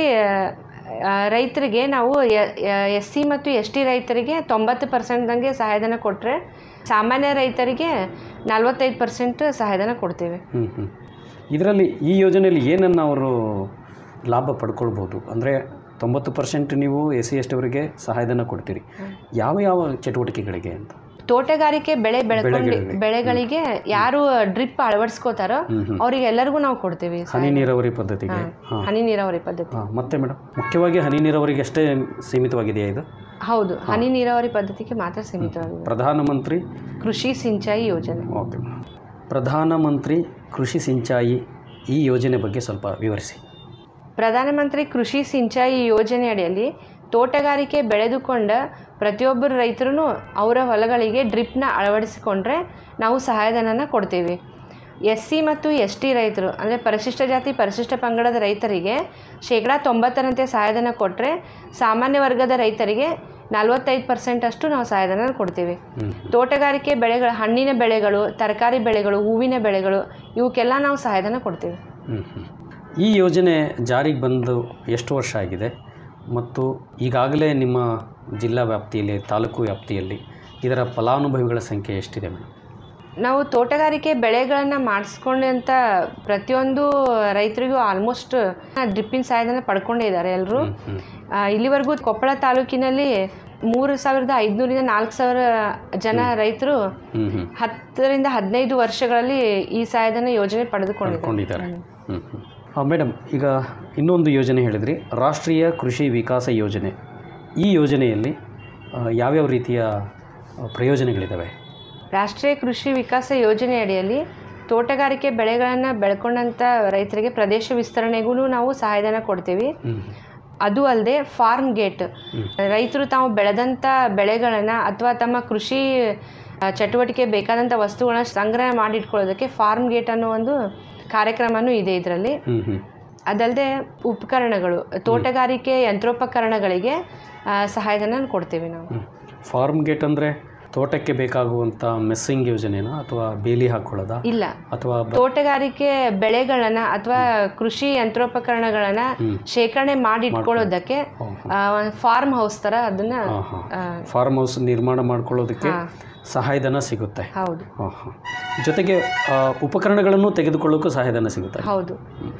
Speaker 13: ರೈತರಿಗೆ ನಾವು ಎಸ್ ಸಿ ಮತ್ತು ಎಸ್ ಟಿ ರೈತರಿಗೆ ತೊಂಬತ್ತು ಪರ್ಸೆಂಟ್ದಂಗೆ ಸಹಾಯಧನ ಕೊಟ್ಟರೆ ಸಾಮಾನ್ಯ ರೈತರಿಗೆ ನಲ್ವತ್ತೈದು ಪರ್ಸೆಂಟ್ ಸಹಾಯಧನ ಕೊಡ್ತೀವಿ
Speaker 12: ಹ್ಞೂ ಹ್ಞೂ ಇದರಲ್ಲಿ ಈ ಯೋಜನೆಯಲ್ಲಿ ಏನನ್ನು ಅವರು ಲಾಭ ಪಡ್ಕೊಳ್ಬೋದು ಅಂದರೆ ತೊಂಬತ್ತು ಪರ್ಸೆಂಟ್ ನೀವು ಎಸ್ ಸಿ ಎಸ್ ಟಿಯವರಿಗೆ ಸಹಾಯಧನ ಕೊಡ್ತೀರಿ ಯಾವ ಯಾವ ಚಟುವಟಿಕೆಗಳಿಗೆ ಅಂತ
Speaker 13: ತೋಟಗಾರಿಕೆ ಬೆಳೆ ಬೆಳ್ಕೊಂಡು
Speaker 12: ಬೆಳೆಗಳಿಗೆ.
Speaker 13: ಬೆಳೆಗಳಿಗೆ ಯಾರು ಡ್ರಿಪ್ ಅಳವಡಿಸ್ಕೋತಾರೋ
Speaker 12: ಹ್ಮ್ ಹ್ಮ್.
Speaker 13: ಅವರಿಗೆ ಎಲ್ಲರಿಗೂ ನಾವು ಕೊಡ್ತೀವಿ
Speaker 12: ಹನಿ ನೀರಾವರಿ ಪದ್ಧತಿಗೆ
Speaker 13: ಹಾ,
Speaker 12: ಹಾಂ
Speaker 13: ಹನಿ ನೀರಾವರಿ ಪದ್ಧತಿ
Speaker 12: ಹಾಂ ಮತ್ತೆ ಮೇಡಮ್ ಮುಖ್ಯವಾಗಿ ಹನಿ ನೀರಾವರಿಗೆ ಅಷ್ಟೇ ಸೀಮಿತವಾಗಿದೆಯಾ ಇದು
Speaker 13: ಹೌದು ಹನಿ ನೀರಾವರಿ ಪದ್ಧತಿಗೆ ಮಾತ್ರ ಸೀಮಿತವಾಗಿದೆ
Speaker 12: ಪ್ರಧಾನಮಂತ್ರಿ
Speaker 13: ಕೃಷಿ ಸಿಂಚಾಯಿ ಯೋಜನೆ
Speaker 12: ಓಕೆ ಪ್ರಧಾನಮಂತ್ರಿ ಕೃಷಿ ಸಿಂಚಾಯಿ ಈ ಯೋಜನೆ ಬಗ್ಗೆ ಸ್ವಲ್ಪ ವಿವರಿಸಿ
Speaker 13: ಪ್ರಧಾನಮಂತ್ರಿ ಕೃಷಿ ಸಿಂಚಾಯಿ ಯೋಜನೆ ಅಡಿಯಲ್ಲಿ ತೋಟಗಾರಿಕೆ ಬೆಳೆದುಕೊಂಡ ಪ್ರತಿಯೊಬ್ಬರು ರೈತರು ಅವರ ಹೊಲಗಳಿಗೆ ಡ್ರಿಪ್ನ ಅಳವಡಿಸಿಕೊಂಡ್ರೆ ನಾವು ಸಹಾಯಧನನ ಕೊಡ್ತೀವಿ ಎಸ್ ಸಿ ಮತ್ತು ಎಸ್ ಟಿ ರೈತರು ಅಂದರೆ ಪರಿಶಿಷ್ಟ ಜಾತಿ ಪರಿಶಿಷ್ಟ ಪಂಗಡದ ರೈತರಿಗೆ ಶೇಕಡಾ ತೊಂಬತ್ತರಂತೆ ಸಹಾಯಧನ ಕೊಟ್ಟರೆ ಸಾಮಾನ್ಯ ವರ್ಗದ ರೈತರಿಗೆ ನಲವತ್ತೈದು ಪರ್ಸೆಂಟ್ ಅಷ್ಟು ನಾವು ಸಹಾಯಧನ ಕೊಡ್ತೀವಿ ತೋಟಗಾರಿಕೆ ಬೆಳೆಗಳು ಹಣ್ಣಿನ ಬೆಳೆಗಳು ತರಕಾರಿ ಬೆಳೆಗಳು ಹೂವಿನ ಬೆಳೆಗಳು ಇವಕ್ಕೆಲ್ಲ ನಾವು ಸಹಾಯಧನ ಕೊಡ್ತೀವಿ
Speaker 12: ಹ್ಮ್, ಹ್ಮ್. ಈ ಯೋಜನೆ ಜಾರಿಗೆ ಬಂದು ಎಷ್ಟು ವರ್ಷ ಆಗಿದೆ ಮತ್ತು ಈಗಾಗಲೇ ನಿಮ್ಮ ಜಿಲ್ಲಾ ವ್ಯಾಪ್ತಿಯಲ್ಲಿ ತಾಲೂಕು ವ್ಯಾಪ್ತಿಯಲ್ಲಿ ಇದರ ಫಲಾನುಭವಿಗಳ ಸಂಖ್ಯೆ ಎಷ್ಟಿದೆ ಮೇಡಮ್
Speaker 13: ನಾವು ತೋಟಗಾರಿಕೆ ಬೆಳೆಗಳನ್ನು ಮಾಡಿಸ್ಕೊಂಡಂಥ ಪ್ರತಿಯೊಂದು ರೈತರಿಗೂ ಆಲ್ಮೋಸ್ಟ್ ಡ್ರಿಪ್ಪಿನ ಸಹಾಯಧನ ಪಡ್ಕೊಂಡೇ ಇದ್ದಾರೆ ಎಲ್ಲರೂ ಇಲ್ಲಿವರೆಗೂ ಕೊಪ್ಪಳ ತಾಲೂಕಿನಲ್ಲಿ ಮೂರು ಸಾವಿರದ ಐದುನೂರಿಂದ ನಾಲ್ಕು ಸಾವಿರ ಜನ ರೈತರು
Speaker 12: ಹ್ಮ್ ಹ್ಮ್
Speaker 13: ಹತ್ತರಿಂದ ಹದಿನೈದು ವರ್ಷಗಳಲ್ಲಿ ಈ ಸಹಾಯಧನ ಯೋಜನೆ ಪಡೆದುಕೊಂಡಿದ್ದಾರೆ
Speaker 12: ಪಡ್ಕೊಂಡಿದ್ದಾರೆ ಹ್ಮ್ ಹ್ಮ್ ಆ, ಮೇಡಮ್ ಈಗ ಇನ್ನೊಂದು ಯೋಜನೆ ಹೇಳಿದ್ರಿ ರಾಷ್ಟ್ರೀಯ ಕೃಷಿ ವಿಕಾಸ ಯೋಜನೆ ಈ ಯೋಜನೆಯಲ್ಲಿ ಆ, ಯಾವ್ಯಾವ ರೀತಿಯ ಆ, ಪ್ರಯೋಜನಗಳಿದ್ದಾವೆ
Speaker 13: ರಾಷ್ಟ್ರೀಯ ಕೃಷಿ ವಿಕಾಸ ಯೋಜನೆ ಅಡಿಯಲ್ಲಿ ತೋಟಗಾರಿಕೆ ಬೆಳೆಗಳನ್ನು ಬೆಳ್ಕೊಂಡಂಥ ರೈತರಿಗೆ ಪ್ರದೇಶ ವಿಸ್ತರಣೆಗೂ ನಾವು ಸಹಾಯಧನ ಕೊಡ್ತೀವಿ ಅದು ಅಲ್ಲದೆ ಫಾರ್ಮ್ ಗೇಟ್ ರೈತರು ತಾವು ಬೆಳೆದಂಥ ಬೆಳೆಗಳನ್ನು ಅಥವಾ ತಮ್ಮ ಕೃಷಿ ಆ, ಚಟುವಟಿಕೆ ಬೇಕಾದಂಥ ವಸ್ತುಗಳನ್ನ ಸಂಗ್ರಹ ಮಾಡಿಟ್ಕೊಳ್ಳೋದಕ್ಕೆ ಫಾರ್ಮ್ ಗೇಟ್ ಅನ್ನೋ ಒಂದು ಕಾರ್ಯಕ್ರಮನೂ ಇದೆ ಇದರಲ್ಲಿ
Speaker 12: ಹ್ಮ್ ಹ್ಮ್
Speaker 13: ಅದಲ್ಲದೆ ಉಪಕರಣಗಳು ತೋಟಗಾರಿಕೆ ಯಂತ್ರೋಪಕರಣಗಳಿಗೆ ಆ, ಸಹಾಯಧನ ಕೊಡ್ತೀವಿ ನಾವು
Speaker 12: ಫಾರ್ಮ್ ಗೇಟ್ ಅಂದರೆ ತೋಟಕ್ಕೆ ಬೇಕಾಗುವಂಥ ಮೆಸ್ಸಿಂಗ್ ಯೋಜನೆನಾ ಅಥವಾ ಬೇಲಿ ಹಾಕೊಳ್ಳೋದಾ
Speaker 13: ಇಲ್ಲ
Speaker 12: ಅಥವಾ ಬ-
Speaker 13: ತೋಟಗಾರಿಕೆ ಬೆಳೆಗಳನ್ನ ಅಥವಾ ಕೃಷಿ ಯಂತ್ರೋಪಕರಣಗಳನ್ನ
Speaker 12: ಹ್ಮ್.
Speaker 13: ಶೇಖರಣೆ ಮಾಡಿ ಇಟ್ಕೊಳ್ಳೋದಕ್ಕೆ ಒಂದು ಫಾರ್ಮ್ ಹೌಸ್ ತರ ಅದನ್ನ
Speaker 12: ಹಾಂ ಹಾಂ
Speaker 13: ಆ,
Speaker 12: ಫಾರ್ಮ್ ಹೌಸ್ ನಿರ್ಮಾಣ ಮಾಡ್ಕೊಳ್ಳೋದಕ್ಕೆ
Speaker 13: ಹಾ.
Speaker 12: ಸಹಾಯಧನ ಸಿಗುತ್ತೆ
Speaker 13: ಹೌದು
Speaker 12: ಹಾಂ ಹಾಂ ಜೊತೆಗೆ ಆ, ಉಪಕರಣಗಳನ್ನು ತೆಗೆದುಕೊಳ್ಳೋಕ್ಕೂ ಸಹಾಯಧನ ಸಿಗುತ್ತೆ
Speaker 13: ಹೌದು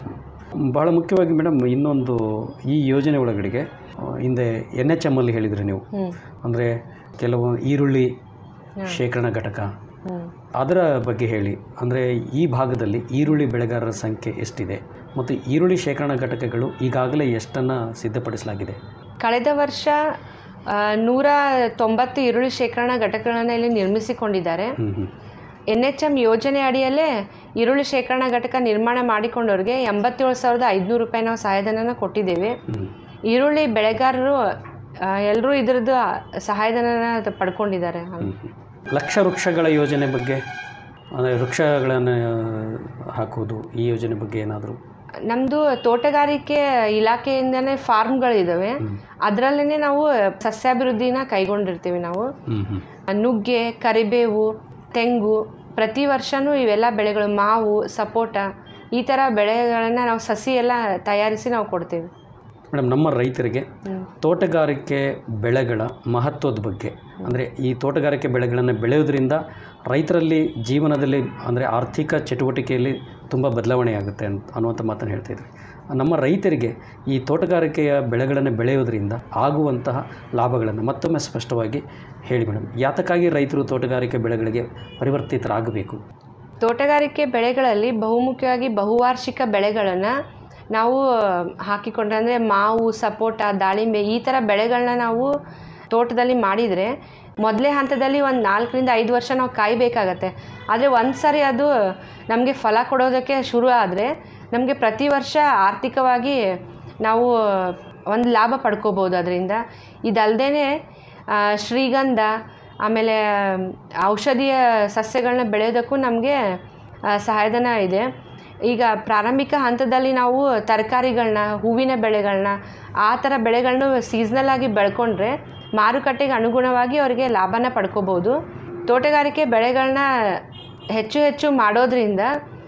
Speaker 12: ಭಾಳ ಮುಖ್ಯವಾಗಿ ಮೇಡಮ್ ಇನ್ನೊಂದು ಈ ಯೋಜನೆ ಒಳಗಡೆಗೆ ಆ, ಹಿಂದೆ ಎನ್ ಎಚ್ ಎಮ್ ಅಲ್ಲಿ ಹೇಳಿದ್ರಿ ನೀವು
Speaker 13: ಹ್ಮ್.
Speaker 12: ಅಂದರೆ ಕೆಲವು ಈರುಳ್ಳಿ
Speaker 13: ಹಾ.
Speaker 12: ಶೇಖರಣಾ ಘಟಕ
Speaker 13: ಹ್ಮ್.
Speaker 12: ಅದರ ಬಗ್ಗೆ ಹೇಳಿ ಅಂದರೆ ಈ ಭಾಗದಲ್ಲಿ ಈರುಳ್ಳಿ ಬೆಳೆಗಾರರ ಸಂಖ್ಯೆ ಎಷ್ಟಿದೆ ಮತ್ತು ಈರುಳ್ಳಿ ಶೇಖರಣಾ ಘಟಕಗಳು ಈಗಾಗಲೇ ಎಷ್ಟನ್ನು ಸಿದ್ಧಪಡಿಸಲಾಗಿದೆ
Speaker 13: ಕಳೆದ ವರ್ಷ ಆ, ನೂರ ತೊಂಬತ್ತು ಈರುಳ್ಳಿ ಶೇಖರಣಾ ಘಟಕಗಳನ್ನು ಇಲ್ಲಿ ನಿರ್ಮಿಸಿಕೊಂಡಿದ್ದಾರೆ
Speaker 12: ಹ್ಞೂ ಹ್ಞೂ
Speaker 13: ಎನ್ ಎಚ್ ಎಮ್ ಯೋಜನೆ ಅಡಿಯಲ್ಲೇ ಈರುಳ್ಳಿ ಶೇಖರಣಾ ಘಟಕ ನಿರ್ಮಾಣ ಮಾಡಿಕೊಂಡವ್ರಿಗೆ ಎಂಬತ್ತೇಳು ಸಾವಿರದ ಐದುನೂರು ರೂಪಾಯಿ ನಾವು ಸಹಾಯಧನನ ಕೊಟ್ಟಿದ್ದೇವೆ ಈರುಳ್ಳಿ ಬೆಳೆಗಾರರು ಎಲ್ಲರೂ ಇದರದ್ದು ಸಹಾಯಧನನ ಪಡ್ಕೊಂಡಿದ್ದಾರೆ
Speaker 12: ಲಕ್ಷ ವೃಕ್ಷಗಳ ಯೋಜನೆ ಬಗ್ಗೆ ಅಂದರೆ ವೃಕ್ಷಗಳನ್ನು ಹಾಕುವುದು ಈ ಯೋಜನೆ ಬಗ್ಗೆ ಏನಾದರೂ
Speaker 13: ನಮ್ಮದು ತೋಟಗಾರಿಕೆ ಇಲಾಖೆಯಿಂದನೇ ಫಾರ್ಮ್ಗಳಿದ್ದಾವೆ ಅದರಲ್ಲೇ ನಾವು ಸಸ್ಯಾಭಿವೃದ್ಧಿನ ಕೈಗೊಂಡಿರ್ತೀವಿ ನಾವು
Speaker 12: ಹ್ಞೂ ಹ್ಞೂ
Speaker 13: ನುಗ್ಗೆ ಕರಿಬೇವು ತೆಂಗು ಪ್ರತಿ ವರ್ಷವೂ ಇವೆಲ್ಲ ಬೆಳೆಗಳು ಮಾವು ಸಪೋಟ ಈ ಥರ ಬೆಳೆಗಳನ್ನು ನಾವು ಸಸಿ ಎಲ್ಲ ತಯಾರಿಸಿ ನಾವು ಕೊಡ್ತೀವಿ
Speaker 12: ಮೇಡಮ್ ನಮ್ಮ ರೈತರಿಗೆ
Speaker 13: ಹ್ಮ್.
Speaker 12: ತೋಟಗಾರಿಕೆ ಬೆಳೆಗಳ ಮಹತ್ವದ ಬಗ್ಗೆ ಅಂದರೆ ಈ ತೋಟಗಾರಿಕೆ ಬೆಳೆಗಳನ್ನು ಬೆಳೆಯೋದ್ರಿಂದ ರೈತರಲ್ಲಿ ಜೀವನದಲ್ಲಿ ಅಂದರೆ ಆರ್ಥಿಕ ಚಟುವಟಿಕೆಯಲ್ಲಿ ತುಂಬ ಬದಲಾವಣೆ ಆಗುತ್ತೆ ಅಂತ ಅನ್ನುವಂಥ ಮಾತನ್ನು ಹೇಳ್ತಾ ಇದ್ರಿ ನಮ್ಮ ರೈತರಿಗೆ ಈ ತೋಟಗಾರಿಕೆಯ ಬೆಳೆಗಳನ್ನು ಬೆಳೆಯೋದ್ರಿಂದ ಆಗುವಂತಹ ಲಾಭಗಳನ್ನು ಮತ್ತೊಮ್ಮೆ ಸ್ಪಷ್ಟವಾಗಿ ಹೇಳಿ ಮೇಡಮ್ ಯಾತಕ್ಕಾಗಿ ರೈತರು ತೋಟಗಾರಿಕೆ ಬೆಳೆಗಳಿಗೆ ಪರಿವರ್ತಿತರಾಗಬೇಕು
Speaker 13: ತೋಟಗಾರಿಕೆ ಬೆಳೆಗಳಲ್ಲಿ ಬಹುಮುಖ್ಯವಾಗಿ ಬಹುವಾರ್ಷಿಕ ಬೆಳೆಗಳನ್ನು ನಾವು ಹಾಕಿಕೊಂಡ್ರೆ ಅಂದರೆ ಮಾವು ಸಪೋಟ ದಾಳಿಂಬೆ ಈ ಥರ ಬೆಳೆಗಳನ್ನ ನಾವು ತೋಟದಲ್ಲಿ ಮಾಡಿದರೆ ಮೊದಲೇ ಹಂತದಲ್ಲಿ ಒಂದು ನಾಲ್ಕರಿಂದ ಐದು ವರ್ಷ ನಾವು ಕಾಯಬೇಕಾಗತ್ತೆ ಆದರೆ ಒಂದು ಸಾರಿ ಅದು ನಮಗೆ ಫಲ ಕೊಡೋದಕ್ಕೆ ಶುರು ಆದರೆ ನಮಗೆ ಪ್ರತಿ ವರ್ಷ ಆರ್ಥಿಕವಾಗಿ ನಾವು ಒಂದು ಲಾಭ ಪಡ್ಕೋಬೋದು ಅದರಿಂದ ಇದಲ್ದೇ ಶ್ರೀಗಂಧ ಆಮೇಲೆ ಔಷಧೀಯ ಸಸ್ಯಗಳನ್ನ ಬೆಳೆಯೋದಕ್ಕೂ ನಮಗೆ ಸಹಾಯಧನ ಇದೆ ಈಗ ಪ್ರಾರಂಭಿಕ ಹಂತದಲ್ಲಿ ನಾವು ತರಕಾರಿಗಳನ್ನ ಹೂವಿನ ಬೆಳೆಗಳನ್ನ ಆ ಥರ ಬೆಳೆಗಳನ್ನ ಸೀಸ್ನಲ್ ಆಗಿ ಬೆಳ್ಕೊಂಡ್ರೆ ಮಾರುಕಟ್ಟೆಗೆ ಅನುಗುಣವಾಗಿ ಅವರಿಗೆ ಲಾಭನ ಪಡ್ಕೋಬೋದು ತೋಟಗಾರಿಕೆ ಬೆಳೆಗಳನ್ನ ಹೆಚ್ಚು ಹೆಚ್ಚು ಮಾಡೋದ್ರಿಂದ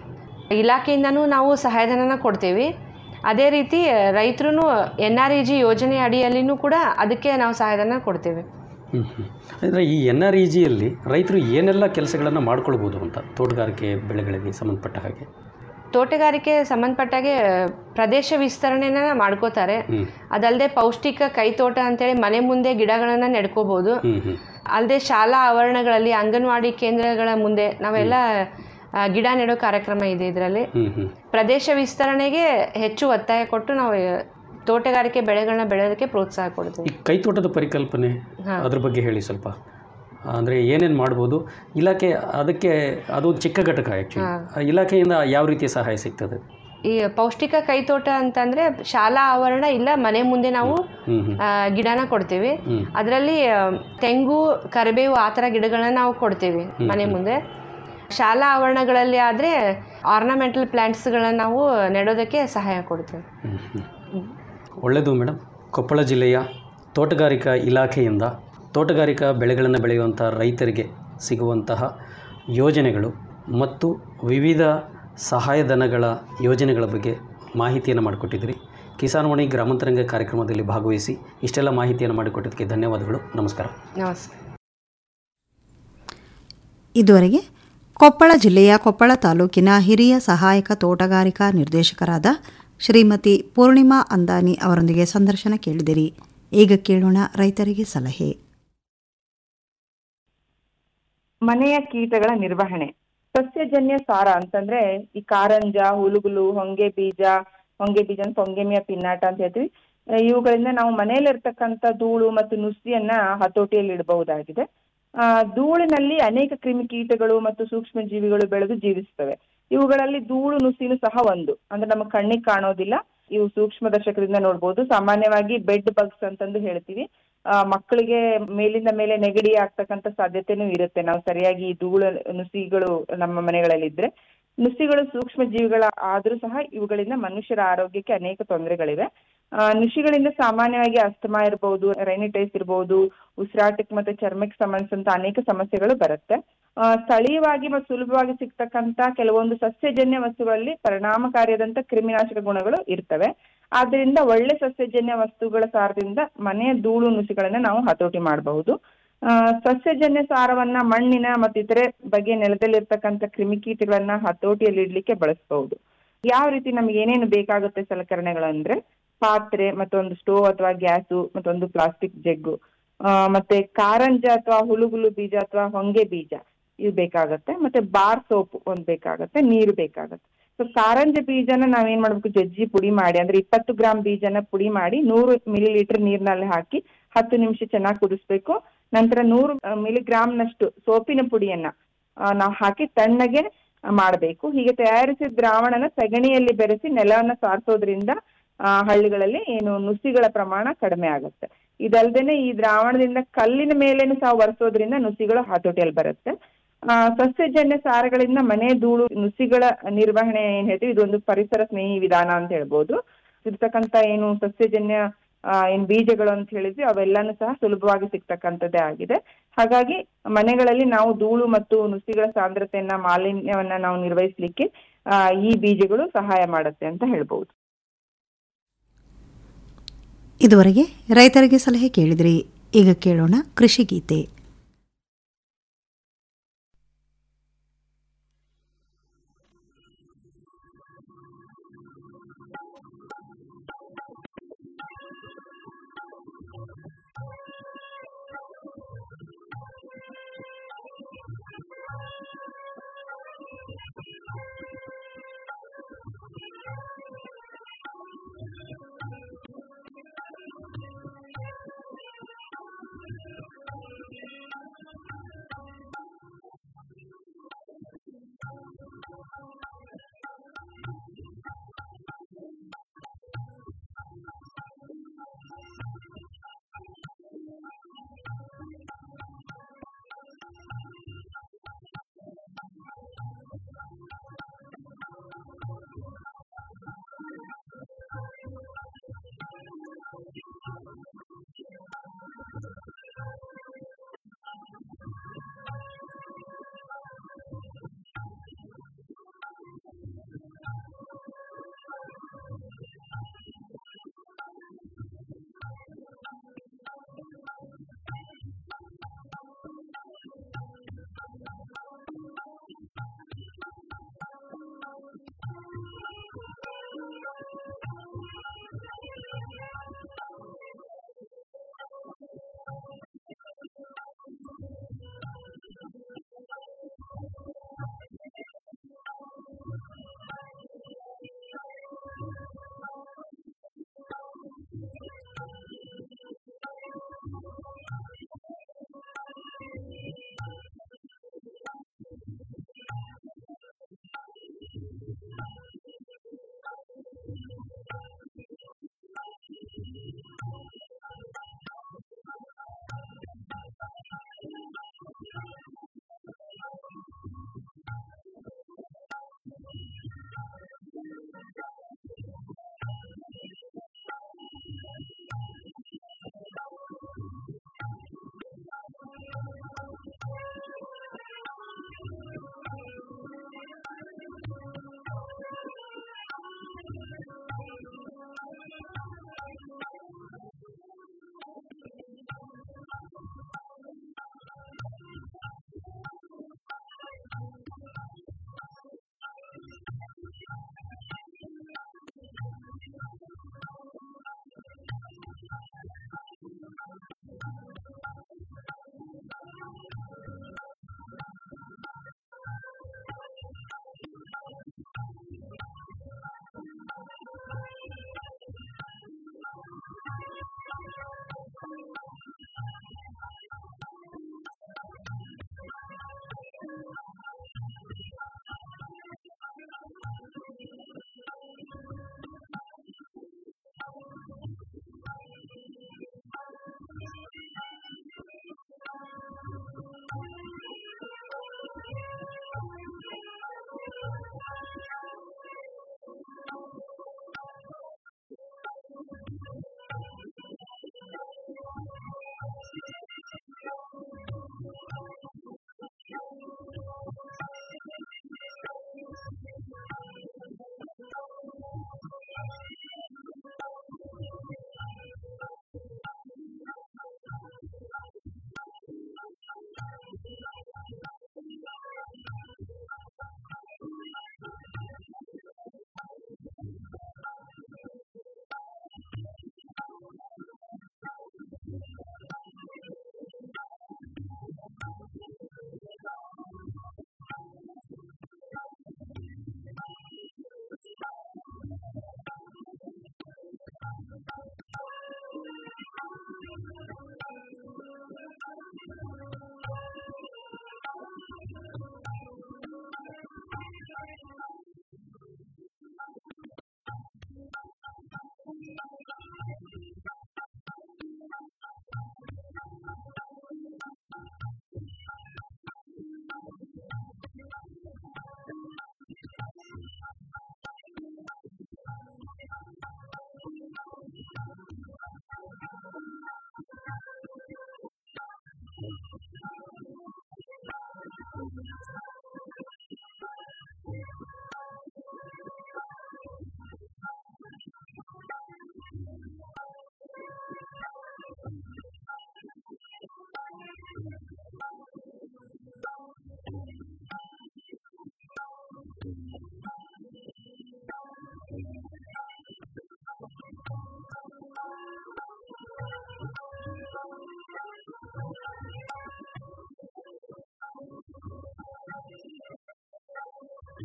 Speaker 13: ಇಲಾಖೆಯಿಂದನೂ ನಾವು ಸಹಾಯಧನನ ಕೊಡ್ತೀವಿ ಅದೇ ರೀತಿ ರೈತರು ಎನ್ ಆರ್ ಇ ಜಿ ಯೋಜನೆ ಅಡಿಯಲ್ಲಿನೂ ಕೂಡ ಅದಕ್ಕೆ ನಾವು ಸಹಾಯಧನ ಕೊಡ್ತೀವಿ
Speaker 12: ಹ್ಞೂ ಹ್ಞೂ ಅಂದರೆ ಈ ಎನ್ ಆರ್ ಇ ಜಿಯಲ್ಲಿ ರೈತರು ಏನೆಲ್ಲ ಕೆಲಸಗಳನ್ನು ಮಾಡ್ಕೊಳ್ಬೋದು ಅಂತ ತೋಟಗಾರಿಕೆ ಬೆಳೆಗಳಿಗೆ ಸಂಬಂಧಪಟ್ಟ ಹಾಗೆ
Speaker 13: ತೋಟಗಾರಿಕೆ ಸಂಬಂಧಪಟ್ಟಾಗೆ ಪ್ರದೇಶ ವಿಸ್ತರಣೆನ ಮಾಡ್ಕೋತಾರೆ
Speaker 12: ಹ್ಞೂ
Speaker 13: ಅದಲ್ಲದೆ ಪೌಷ್ಟಿಕ ಕೈತೋಟ ಅಂತೇಳಿ ಮನೆ ಮುಂದೆ ಗಿಡಗಳನ್ನು ನೆಡ್ಕೋಬೋದು
Speaker 12: ಹ್ಞೂ ಹ್ಞೂ
Speaker 13: ಅಲ್ಲದೆ ಶಾಲಾ ಆವರಣಗಳಲ್ಲಿ ಅಂಗನವಾಡಿ ಕೇಂದ್ರಗಳ ಮುಂದೆ ನಾವೆಲ್ಲ ಆ, ಗಿಡ ನೆಡೋ ಕಾರ್ಯಕ್ರಮ ಇದೆ ಇದರಲ್ಲಿ
Speaker 12: ಹ್ಞೂ ಹ್ಞೂ
Speaker 13: ಪ್ರದೇಶ ವಿಸ್ತರಣೆಗೆ ಹೆಚ್ಚು ಒತ್ತಾಯ ಕೊಟ್ಟು ನಾವು ಆ, ತೋಟಗಾರಿಕೆ ಬೆಳೆಗಳನ್ನ ಬೆಳೆಯೋದಕ್ಕೆ ಪ್ರೋತ್ಸಾಹ ಕೊಡ್ತೀವಿ
Speaker 12: ಈ ಕೈತೋಟದ ಪರಿಕಲ್ಪನೆ
Speaker 13: ಹಾ.
Speaker 12: ಅದ್ರ ಬಗ್ಗೆ ಹೇಳಿ ಸ್ವಲ್ಪ ಅಂದರೆ ಏನೇನು ಮಾಡ್ಬೋದು ಇಲಾಖೆ ಅದಕ್ಕೆ ಅದು ಚಿಕ್ಕ ಘಟಕ ಆ್ಯಕ್ಚುಲಿ ಇಲಾಖೆಯಿಂದ ಯಾವ ರೀತಿಯ ಸಹಾಯ ಸಿಗ್ತದೆ
Speaker 13: ಈ ಪೌಷ್ಟಿಕ ಕೈತೋಟ ಅಂತಂದ್ರೆ ಶಾಲಾ ಆವರಣ ಇಲ್ಲ ಮನೆ ಮುಂದೆ ನಾವು
Speaker 12: ಹ್ಞೂ ಹ್ಞೂ
Speaker 13: ಆ, ಗಿಡನ ಕೊಡ್ತೀವಿ
Speaker 12: ಹ್ಮ್.
Speaker 13: ಅದರಲ್ಲಿ ತೆಂಗು ಕರಿಬೇವು ಆ ಥರ ಗಿಡಗಳನ್ನ ನಾವು ಕೊಡ್ತೀವಿ
Speaker 12: ಹ್ಮ್,
Speaker 13: ಮನೆ
Speaker 12: ಹ್ಮ್.
Speaker 13: ಮುಂದೆ ಶಾಲಾ ಆವರಣಗಳಲ್ಲಿ ಆದರೆ ಆರ್ನಮೆಂಟಲ್ ಪ್ಲ್ಯಾಂಟ್ಸ್ಗಳನ್ನ ನಾವು ನೆಡೋದಕ್ಕೆ ಸಹಾಯ ಕೊಡ್ತೀವಿ
Speaker 12: ಒಳ್ಳೆಯದು ಮೇಡಮ್ ಕೊಪ್ಪಳ ಜಿಲ್ಲೆಯ ತೋಟಗಾರಿಕಾ ಇಲಾಖೆಯಿಂದ ತೋಟಗಾರಿಕಾ ಬೆಳೆಗಳನ್ನು ಬೆಳೆಯುವಂಥ ರೈತರಿಗೆ ಸಿಗುವಂತಹ ಯೋಜನೆಗಳು ಮತ್ತು ವಿವಿಧ ಸಹಾಯಧನಗಳ ಯೋಜನೆಗಳ ಬಗ್ಗೆ ಮಾಹಿತಿಯನ್ನು ಮಾಡಿಕೊಟ್ಟಿದ್ದೀರಿ ಕಿಸಾನ್ವಾಣಿ ಗ್ರಾಮಾಂತರಂಗ ಕಾರ್ಯಕ್ರಮದಲ್ಲಿ ಭಾಗವಹಿಸಿ ಇಷ್ಟೆಲ್ಲ ಮಾಹಿತಿಯನ್ನು ಮಾಡಿಕೊಟ್ಟಿದ್ದಕ್ಕೆ ಧನ್ಯವಾದಗಳು ನಮಸ್ಕಾರ
Speaker 13: ನಮಸ್ಕಾರ
Speaker 8: ಇದುವರೆಗೆ ಕೊಪ್ಪಳ ಜಿಲ್ಲೆಯ ಕೊಪ್ಪಳ ತಾಲೂಕಿನ ಹಿರಿಯ ಸಹಾಯಕ ತೋಟಗಾರಿಕಾ ನಿರ್ದೇಶಕರಾದ ಶ್ರೀಮತಿ ಪೂರ್ಣಿಮಾ ಅಂದಾನಿ ಅವರೊಂದಿಗೆ ಸಂದರ್ಶನ ಕೇಳಿದಿರಿ ಈಗ ಕೇಳೋಣ ರೈತರಿಗೆ ಸಲಹೆ
Speaker 14: ಮನೆಯ ಕೀಟಗಳ ನಿರ್ವಹಣೆ ಸಸ್ಯಜನ್ಯ ಸಾರ ಅಂತಂದ್ರೆ ಈ ಕಾರಂಜ ಹುಳುಗುಲು ಹೊಂಗೆ ಬೀಜ ಹೊಂಗೆ ಬೀಜ ಅಂತ ಹೊಂಗೆಮಿಯ ಪಿನ್ನಾಟ ಅಂತ ಹೇಳ್ತೀವಿ ಆ, ಇವುಗಳಿಂದ ನಾವು ಮನೆಯಲ್ಲಿರ್ತಕ್ಕಂಥ ಧೂಳು ಮತ್ತು ನುಸಿಯನ್ನ ಹತೋಟಿಯಲ್ಲಿ ಇಡಬಹುದಾಗಿದೆ ಆ ಧೂಳಿನಲ್ಲಿ ಅನೇಕ ಕ್ರಿಮಿಕೀಟಗಳು ಮತ್ತು ಸೂಕ್ಷ್ಮ ಜೀವಿಗಳು ಬೆಳೆದು ಜೀವಿಸ್ತವೆ ಇವುಗಳಲ್ಲಿ ಧೂಳು ನುಸಿನು ಸಹ ಒಂದು ಅಂದ್ರೆ ನಮ್ಮ ಕಣ್ಣಿಗೆ ಕಾಣೋದಿಲ್ಲ ಇವು ಸೂಕ್ಷ್ಮ ದರ್ಶಕದಿಂದ ನೋಡ್ಬೋದು ಸಾಮಾನ್ಯವಾಗಿ ಬೆಡ್ ಬಗ್ಸ್ ಅಂತಂದು ಹೇಳ್ತೀವಿ ಆ, ಮಕ್ಕಳಿಗೆ ಮೇಲಿಂದ ಮೇಲೆ ನೆಗಡಿ ಆಗ್ತಕ್ಕಂಥ ಸಾಧ್ಯತೆನೂ ಇರುತ್ತೆ ನಾವು ಸರಿಯಾಗಿ ಈ ಧೂಳು ನುಸಿಗಳು ನಮ್ಮ ಮನೆಗಳಲ್ಲಿ ಇದ್ರೆ ನುಸಿಗಳು ಸೂಕ್ಷ್ಮ ಜೀವಿಗಳ ಆದ್ರೂ ಸಹ ಇವುಗಳಿಂದ ಮನುಷ್ಯರ ಆರೋಗ್ಯಕ್ಕೆ ಅನೇಕ ತೊಂದರೆಗಳಿವೆ ಆ, ನುಸಿಗಳಿಂದ ಸಾಮಾನ್ಯವಾಗಿ ಅಸ್ತಮಾ ಇರಬಹುದು ರೈನಿಟೈಸ್ ಇರಬಹುದು ಉಸಿರಾಟಕ್ಕೆ ಮತ್ತೆ ಚರ್ಮಕ್ಕೆ ಸಂಬಂಧಿಸಿದಂತ ಅನೇಕ ಸಮಸ್ಯೆಗಳು ಬರುತ್ತೆ ಆ, ಸ್ಥಳೀಯವಾಗಿ ಮತ್ತು ಸುಲಭವಾಗಿ ಸಿಗ್ತಕ್ಕಂತ ಕೆಲವೊಂದು ಸಸ್ಯಜನ್ಯ ವಸ್ತುಗಳಲ್ಲಿ ಪರಿಣಾಮಕಾರಿಯಾದಂತ ಕ್ರಿಮಿನಾಶಕ ಗುಣಗಳು ಇರ್ತವೆ ಆದ್ರಿಂದ ಒಳ್ಳೆ ಸಸ್ಯಜನ್ಯ ವಸ್ತುಗಳ ಸಾರದಿಂದ ಮನೆಯ ಧೂಳು ನುಸಿಗಳನ್ನ ನಾವು ಹತೋಟಿ ಮಾಡಬಹುದು ಆ, ಸಸ್ಯಜನ್ಯ ಸಾರವನ್ನ ಮಣ್ಣಿನ ಮತ್ತು ಇತರೆ ಬಗೆಯ ನೆಲದಲ್ಲಿರ್ತಕ್ಕಂಥ ಕ್ರಿಮಿಕೀಟಗಳನ್ನ ಹತೋಟಿಯಲ್ಲಿ ಇಡ್ಲಿಕ್ಕೆ ಬಳಸಬಹುದು ಯಾವ ರೀತಿ ನಮ್ಗೆ ಏನೇನು ಬೇಕಾಗುತ್ತೆ ಸಲಕರಣೆಗಳು ಅಂದ್ರೆ ಪಾತ್ರೆ ಮತ್ತೊಂದು ಸ್ಟೋವ್ ಅಥವಾ ಗ್ಯಾಸು ಮತ್ತೊಂದು ಪ್ಲಾಸ್ಟಿಕ್ ಜಗ್ಗು ಆ, ಮತ್ತೆ ಕಾರಂಜ ಅಥವಾ ಹುಳುಗುಲು ಬೀಜ ಅಥವಾ ಹೊಂಗೆ ಬೀಜ ಇವು ಬೇಕಾಗತ್ತೆ ಮತ್ತೆ ಬಾರ್ ಸೋಪ್ ಒಂದ್ ಬೇಕಾಗತ್ತೆ ನೀರು ಬೇಕಾಗತ್ತೆ ಸೊ ಕಾರಂಜ ಬೀಜನ ನಾವೇನ್ ಮಾಡ್ಬೇಕು ಜಜ್ಜಿ ಪುಡಿ ಮಾಡಿ ಅಂದ್ರೆ ಇಪ್ಪತ್ತು ಗ್ರಾಮ್ ಬೀಜನ ಪುಡಿ ಮಾಡಿ ನೂರು ಮಿಲಿ ಲೀಟರ್ ನೀರ್ನಲ್ಲಿ ಹಾಕಿ ಹತ್ತು ನಿಮಿಷ ಚೆನ್ನಾಗಿ ಕುದಿಸ್ಬೇಕು ನಂತರ ನೂರು ಮಿಲಿಗ್ರಾಮ್ ನಷ್ಟು ಸೋಪಿನ ಪುಡಿಯನ್ನ ನಾವು ಹಾಕಿ ತಣ್ಣಗೆ ಮಾಡಬೇಕು ಹೀಗೆ ತಯಾರಿಸಿದ ದ್ರಾವಣನ ಸಗಣಿಯಲ್ಲಿ ಬೆರೆಸಿ ನೆಲವನ್ನ ಸಾರಿಸೋದ್ರಿಂದ ಆ, ಹಳ್ಳಿಗಳಲ್ಲಿ ಏನು ನುಸಿಗಳ ಪ್ರಮಾಣ ಕಡಿಮೆ ಆಗುತ್ತೆ ಇದಲ್ದೇನೆ ಈ ದ್ರಾವಣದಿಂದ ಕಲ್ಲಿನ ಮೇಲೇನು ಸಹ ಒರೆಸೋದ್ರಿಂದ ನುಸಿಗಳು ಹತೋಟಿಯಲ್ಲಿ ಬರುತ್ತೆ ಆ, ಸಸ್ಯಜನ್ಯ ಸಾರಗಳಿಂದ ಮನೆ ಧೂಳು ನುಸಿಗಳ ನಿರ್ವಹಣೆ ಏನ್ ಹೇಳ್ತೀವಿ ಇದೊಂದು ಪರಿಸರ ಸ್ನೇಹಿ ವಿಧಾನ ಅಂತ ಹೇಳ್ಬೋದು ಇರ್ತಕ್ಕಂತ ಏನು ಸಸ್ಯಜನ್ಯ ಆ, ಏನ್ ಬೀಜಗಳು ಅಂತ ಹೇಳಿದ್ವಿ ಅವೆಲ್ಲಾನು ಸಹ ಸುಲಭವಾಗಿ ಸಿಗ್ತಕ್ಕಂಥದ್ದೇ ಆಗಿದೆ ಹಾಗಾಗಿ ಮನೆಗಳಲ್ಲಿ ನಾವು ಧೂಳು ಮತ್ತು ನುಸಿಗಳ ಸಾಂದ್ರತೆಯನ್ನ ಮಾಲಿನ್ಯವನ್ನ ನಾವು ನಿರ್ವಹಿಸ್ಲಿಕ್ಕೆ ಆ, ಈ ಬೀಜಗಳು ಸಹಾಯ ಮಾಡುತ್ತೆ ಅಂತ ಹೇಳ್ಬಹುದು
Speaker 8: ಇದುವರೆಗೆ ರೈತರಿಗೆ ಸಲಹೆ ಕೇಳಿದ್ರಿ ಈಗ ಕೇಳೋಣ ಕೃಷಿ ಗೀತೆ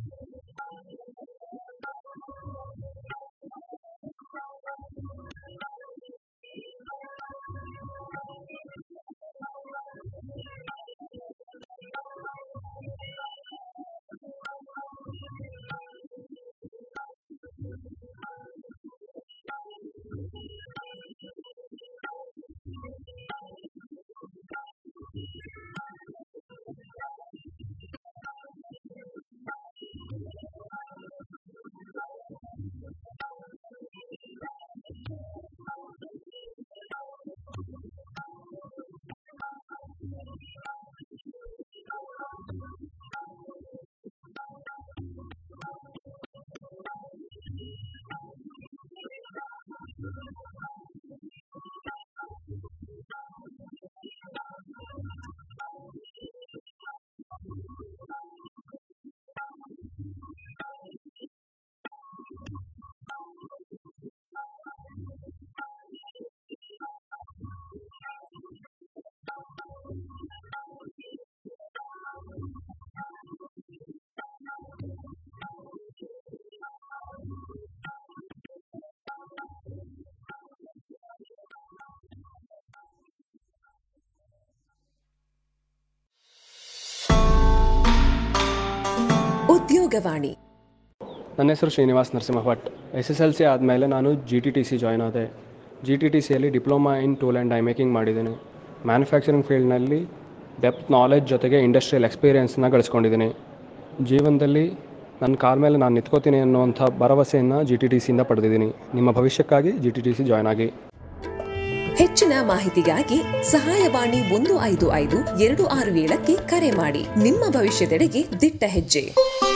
Speaker 15: ಉದ್ಯೋಗವಾಣಿ
Speaker 16: ನನ್ನ ಹೆಸರು Srinivas Narasimha Bhat S S L C ಆದಮೇಲೆ ನಾನು G T T C join ಆದೆ ಜಿ ಟಿ ಟಿ ಸಿಯಲ್ಲಿ diploma in tool and die making ಮಾಡಿದ್ದೀನಿ ಮ್ಯಾನುಫ್ಯಾಕ್ಚರಿಂಗ್ ಫೀಲ್ಡ್ನಲ್ಲಿ ಡೆಪ್ತ್ ನಾಲೆಜ್ ಜೊತೆಗೆ ಇಂಡಸ್ಟ್ರಿಯಲ್ ಎಕ್ಸ್ಪೀರಿಯೆನ್ಸ್ನ ಗಳಿಸ್ಕೊಂಡಿದ್ದೀನಿ ಜೀವನದಲ್ಲಿ ನನ್ನ ಕಾಲ ಮೇಲೆ ನಾನು ನಿಂತ್ಕೋತೀನಿ ಅನ್ನುವಂಥ ಭರವಸೆಯನ್ನು ಜಿ ಟಿ ಟಿ ಸಿಯಿಂದ ಪಡೆದಿದ್ದೀನಿ ನಿಮ್ಮ ಭವಿಷ್ಯಕ್ಕಾಗಿ G T T C join ಆಗಿ
Speaker 15: ಹೆಚ್ಚಿನ ಮಾಹಿತಿಗಾಗಿ ಸಹಾಯವಾಣಿ ಒಂದು ಐದು ಐದು ಎರಡು ಆರು ಏಳಕ್ಕೆ ಕರೆ ಮಾಡಿ ನಿಮ್ಮ ಭವಿಷ್ಯದೆಡೆಗೆ ದಿಟ್ಟ ಹೆಜ್ಜೆ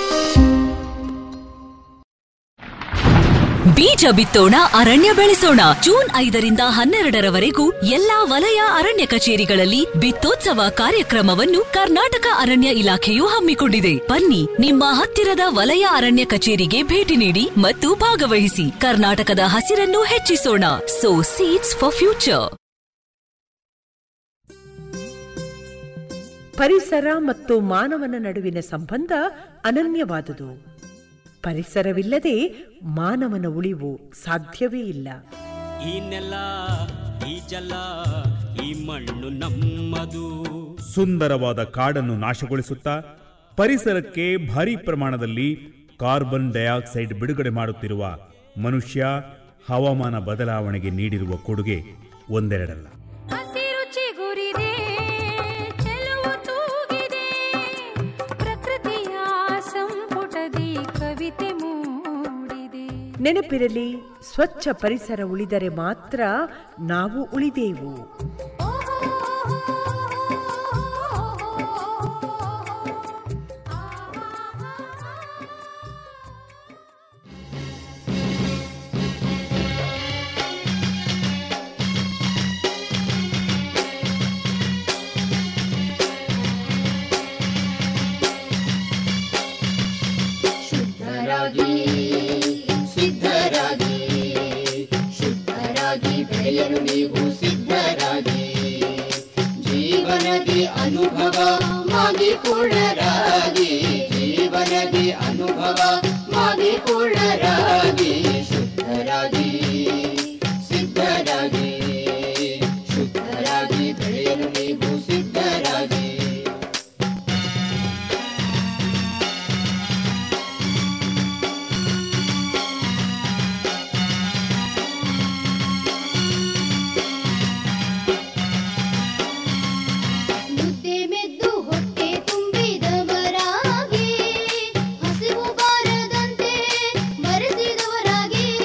Speaker 17: ಬೀಜ ಬಿತ್ತೋಣ ಅರಣ್ಯ ಬೆಳೆಸೋಣ ಜೂನ್ ಐದರಿಂದ ಹನ್ನೆರಡರವರೆಗೂ ಎಲ್ಲಾ ವಲಯ ಅರಣ್ಯ ಕಚೇರಿಗಳಲ್ಲಿ ಬಿತ್ತೋತ್ಸವ ಕಾರ್ಯಕ್ರಮವನ್ನು ಕರ್ನಾಟಕ ಅರಣ್ಯ ಇಲಾಖೆಯು ಹಮ್ಮಿಕೊಂಡಿದೆ ಬನ್ನಿ ನಿಮ್ಮ ಹತ್ತಿರದ ವಲಯ ಅರಣ್ಯ ಕಚೇರಿಗೆ ಭೇಟಿ ನೀಡಿ ಮತ್ತು ಭಾಗವಹಿಸಿ ಕರ್ನಾಟಕದ ಹಸಿರನ್ನು ಹೆಚ್ಚಿಸೋಣ ಸೋ ಸೀಡ್ಸ್ ಫಾರ್ ಫ್ಯೂಚರ್
Speaker 18: ಪರಿಸರ ಮತ್ತು ಮಾನವನ ನಡುವಿನ ಸಂಬಂಧ ಅನನ್ಯವಾದುದು ಪರಿಸರವಿಲ್ಲದೆ ಮಾನವನ ಉಳಿವು ಸಾಧ್ಯವೇ ಇಲ್ಲ
Speaker 19: ಈ ನೆಲ ಈ ಜಲ ಈ ಮಣ್ಣು ನಮ್ಮದು
Speaker 1: ಸುಂದರವಾದ ಕಾಡನ್ನು ನಾಶಗೊಳಿಸುತ್ತಾ ಪರಿಸರಕ್ಕೆ ಭಾರಿ ಪ್ರಮಾಣದಲ್ಲಿ ಕಾರ್ಬನ್ ಡೈಆಕ್ಸೈಡ್ ಬಿಡುಗಡೆ ಮಾಡುತ್ತಿರುವ ಮನುಷ್ಯ ಹವಾಮಾನ ಬದಲಾವಣೆಗೆ ನೀಡಿರುವ ಕೊಡುಗೆ ಒಂದೆರಡಲ್ಲ
Speaker 20: ಹಸಿರು ಚಿಗುರಿದೆ ಚೆಲುವು ತೂಗಿದೆ ಪ್ರಕೃತಿಯ ಸಂಪುಟದಿ ಕವಿತೆ ಮೂಡಿದೆ
Speaker 18: ನೆನಪಿರಲಿ ಸ್ವಚ್ಛ ಪರಿಸರ ಉಳಿದರೆ ಮಾತ್ರ ನಾವು ಉಳಿದೇವು
Speaker 21: ಶುದ್ಧರಾಗಿ ಸಿದ್ಧರಾಗಿ ಶುದ್ಧರಾಗಿ ಬೆಳೆಯಲು ನೀವು ಸಿದ್ಧರಾಗಿ ಜೀವನದಿ ಅನುಭವ ಮಾಗಿಕೊಳ್ಳರಾಗಿ ಜೀವನದಿ ಅನುಭವ ಮಾಗಿಕೊಳ್ಳರಾಗಿ ಶುದ್ಧರಾಗಿ ಸಿದ್ಧರಾಗಿ ಶುದ್ಧರಾಗಿ ಬೆಳೆಯಲು ನೀವು ಸಿದ್ಧರಾಗಿ ಮುದ್ದೆ ಮೆದ್ದು ಹೊಟ್ಟೆ ತುಂಬಿದವರಾಗಿ ಹಸಿವು ಬಾರದಂತೆ ಬರೆಸಿದವರಾಗಿ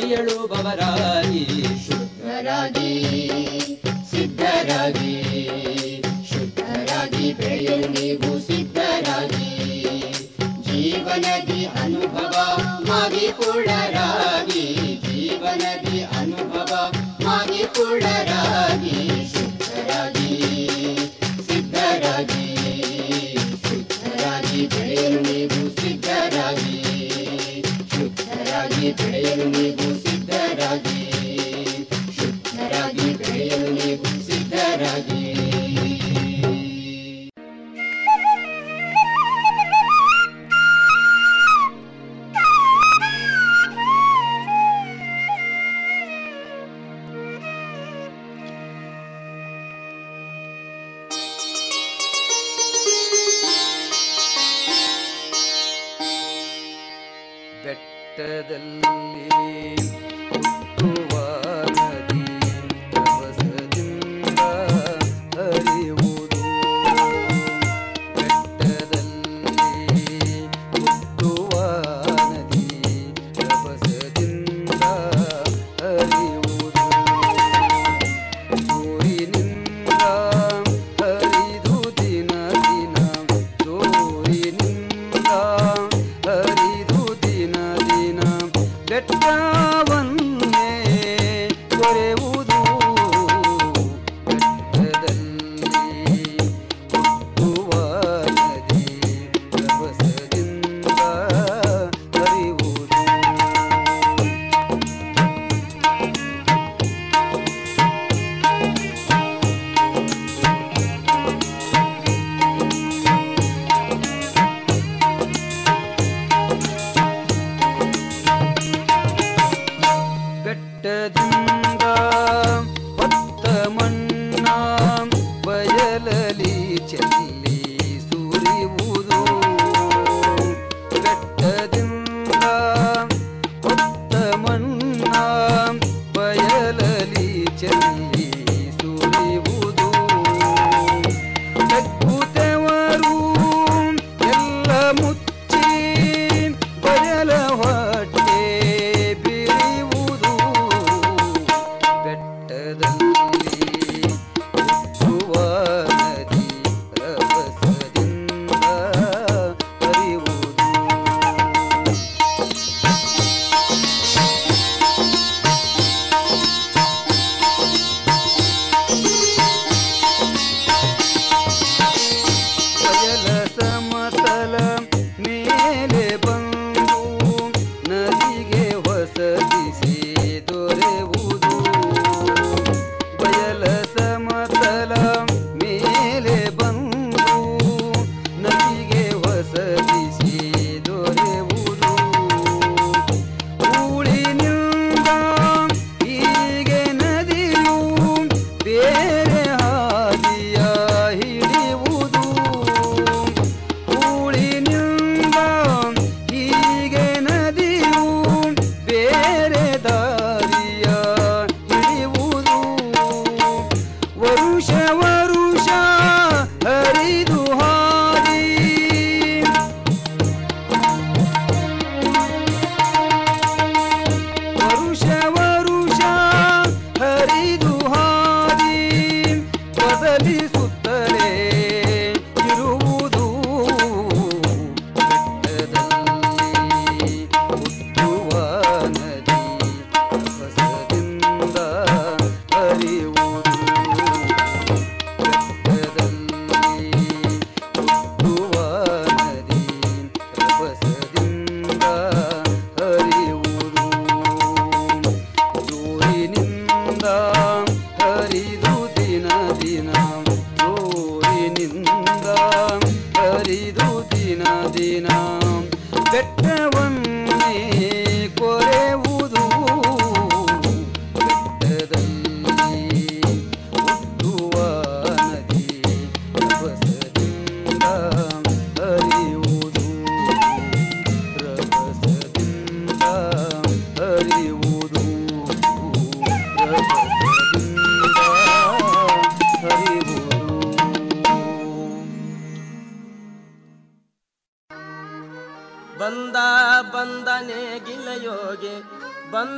Speaker 21: ಏಳುಬವರಾಗಿ ಶುದ್ಧರಾಗಿ ಸಿದ್ಧರಾಗಿ ಶುದ್ಧರಾಗಿ ಬೆಳೆಯಲು ನೀವು ಸಿದ್ಧರಾಗಿ ಜೀವನದಿ ಅನುಭವ ಮಾಗಿಕೊಳ್ಳರಾಗಿ ಜೀವನದಿ ಅನುಭವ ಮಾಗಿಕೊಳ್ಳರಾಗಿ ಶುದ್ಧರಾಗಿ ಸಿದ್ಧರಾಗಿ ಶುದ್ಧರಾಗಿ ಬೆಳೆಯಲು ನೀವು ಸಿದ್ಧರಾಗಿ ಶುದ್ಧರಾಗಿ ಬೆಳೆಯಲು ನೀವು ಸಿದ್ಧರಾಗಿ ಶುದ್ಧರಾಗಿ ಬೆಳೆಯಲು ನೀವು ಸಿದ್ಧರಾಗಿ
Speaker 2: ಬೆಟ್ಟದಲ್ಲಿ ಹುಟ್ಟುವ ನದಿ ರಭಸದಿಂದ ಹರಿಯುವುದು ಬೆಟ್ಟದಲ್ಲಿ ಹುಟ್ಟುವ ನದಿ ರಭಸದಿಂದ ಹರಿಯುವುದು ಸೂರಿನಿಂದ ಹರಿದು ದಿನ ದಿನ ಸೂರಿನಿಂದ ಹರಿದು ದಿನ ದಿನ ಬೆಟ್ಟವನ್ನೇ ಕೊರೆಯುವುದು ಬೆಟ್ಟದಲ್ಲಿ ಹುಟ್ಟುವ ನದಿ ರಭಸದಿಂದ ಹರಿಯುವುದು ಬೆಟ್ಟದಿಂದ ಭತ್ತ ಮಣ್ಣ ಬಯಲಲಿ ಚೆಲ್ಲಿ ಸುರಿಯುವುದು ಬೆಟ್ಟದಿಂದ ಭತ್ತ ಮಣ್ಣ ಬಯಲಲಿ ಚೆಲ್ಲಿ ಸುರಿಯುವುದು ಬೆಕ್ಕುತ್ತವರು ಎಲ್ಲ ಮುಚ್ಚಿ ಬಯಲ ಹೊಟ್ಟೆ ಬಿರಿಯುವುದು ಬೆಟ್ಟದಲ್ಲಿ ಹುಟ್ಟುವ ನದಿ ರಭಸದಿಂದ ಹರಿಯುವುದು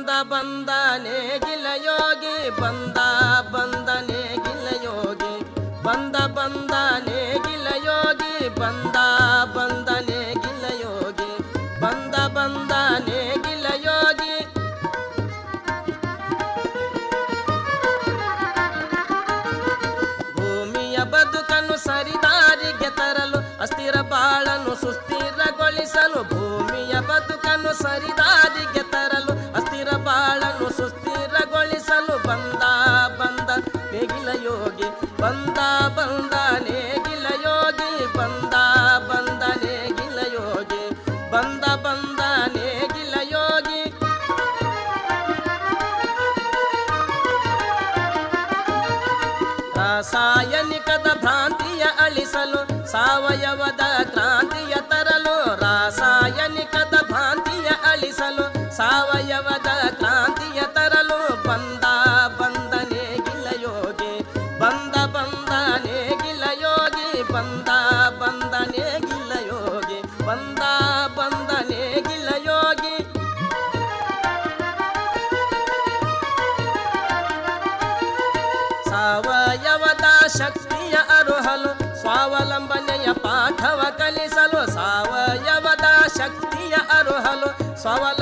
Speaker 3: ಬಂದ ಬಂದನೆ ಗಿಲ ಯೋಗಿ ಬಂದ ಬಂದನೆ ಗಿಲ ಯೋಗಿ ಬಂದ ಬಂದನೆ ಗಿಲ ಯೋಗಿ ಬಂದ ಬಂದನೆ ಗಿಲ ಯೋಗಿ ಬಂದ ಬಂದನೆ ಗಿಲ ಯೋಗಿ ಭೂಮಿಯ ಬದುಕನ್ನು ಸರಿದಾರಿಗೆ ತರಲು ಅಸ್ಥಿರ ಬಾಳನ್ನು ಸುಸ್ಥಿರಗೊಳಿಸಲು ಭೂಮಿಯ ಬದುಕನ್ನು ಸರಿದಾರಿಗೆ ತರಲು ಅಸ್ಥಿರ ಬಾಳನ್ನು ಸುಸ್ಥಿರಗೊಳಿಸಲು ಬಂದ ಬಂದ ನೇಗಿಲ ಯೋಗಿ ಬಂದ ಬಂದ ನೇಗಿಲ ಯೋಗಿ ಬಂದ ಬಂದ ನೇಗಿಲ ಯೋಗಿ ಬಂದ ಬಂದ ನೇಗಿಲ ಯೋಗಿ ರಾಸಾಯನಿಕದ ಭ್ರಾಂತಿಯ ಅಳಿಸಲು ಸಾವಯವದ ಕ್ರಾಂತಿಯ ತರಲು ರಾಸಾಯನಿಕದ ಭ್ರಾಂತಿಯ ಅಳಿಸಲು ಸಾವಯವದ ಕ್ರಾಂತಿಯ ತರಲು ಬಂದ ಬಂದನೆ ಗಿಲ ಯೋಗಿ ಬಂದ ಬಂದನೆ ಗಿಲ ಯೋಗಿ ಬಂದ ಬಂದನೆ ಗಿಲ ಯೋಗಿ ಬಂದ ಬಂದನೆ ಗಿಲ ಯೋಗಿ ಸಾವಯವದ ಶಕ್ತಿಯ ಅರುಹಲು ಸ್ವಾವಲಂಬನೆಯ ಪಾಠವ ಕಲಿಸಲು ಸಾವಯವದ ಶಕ್ತಿಯ ಅರುಹಲು ಸ್ವಾವಲ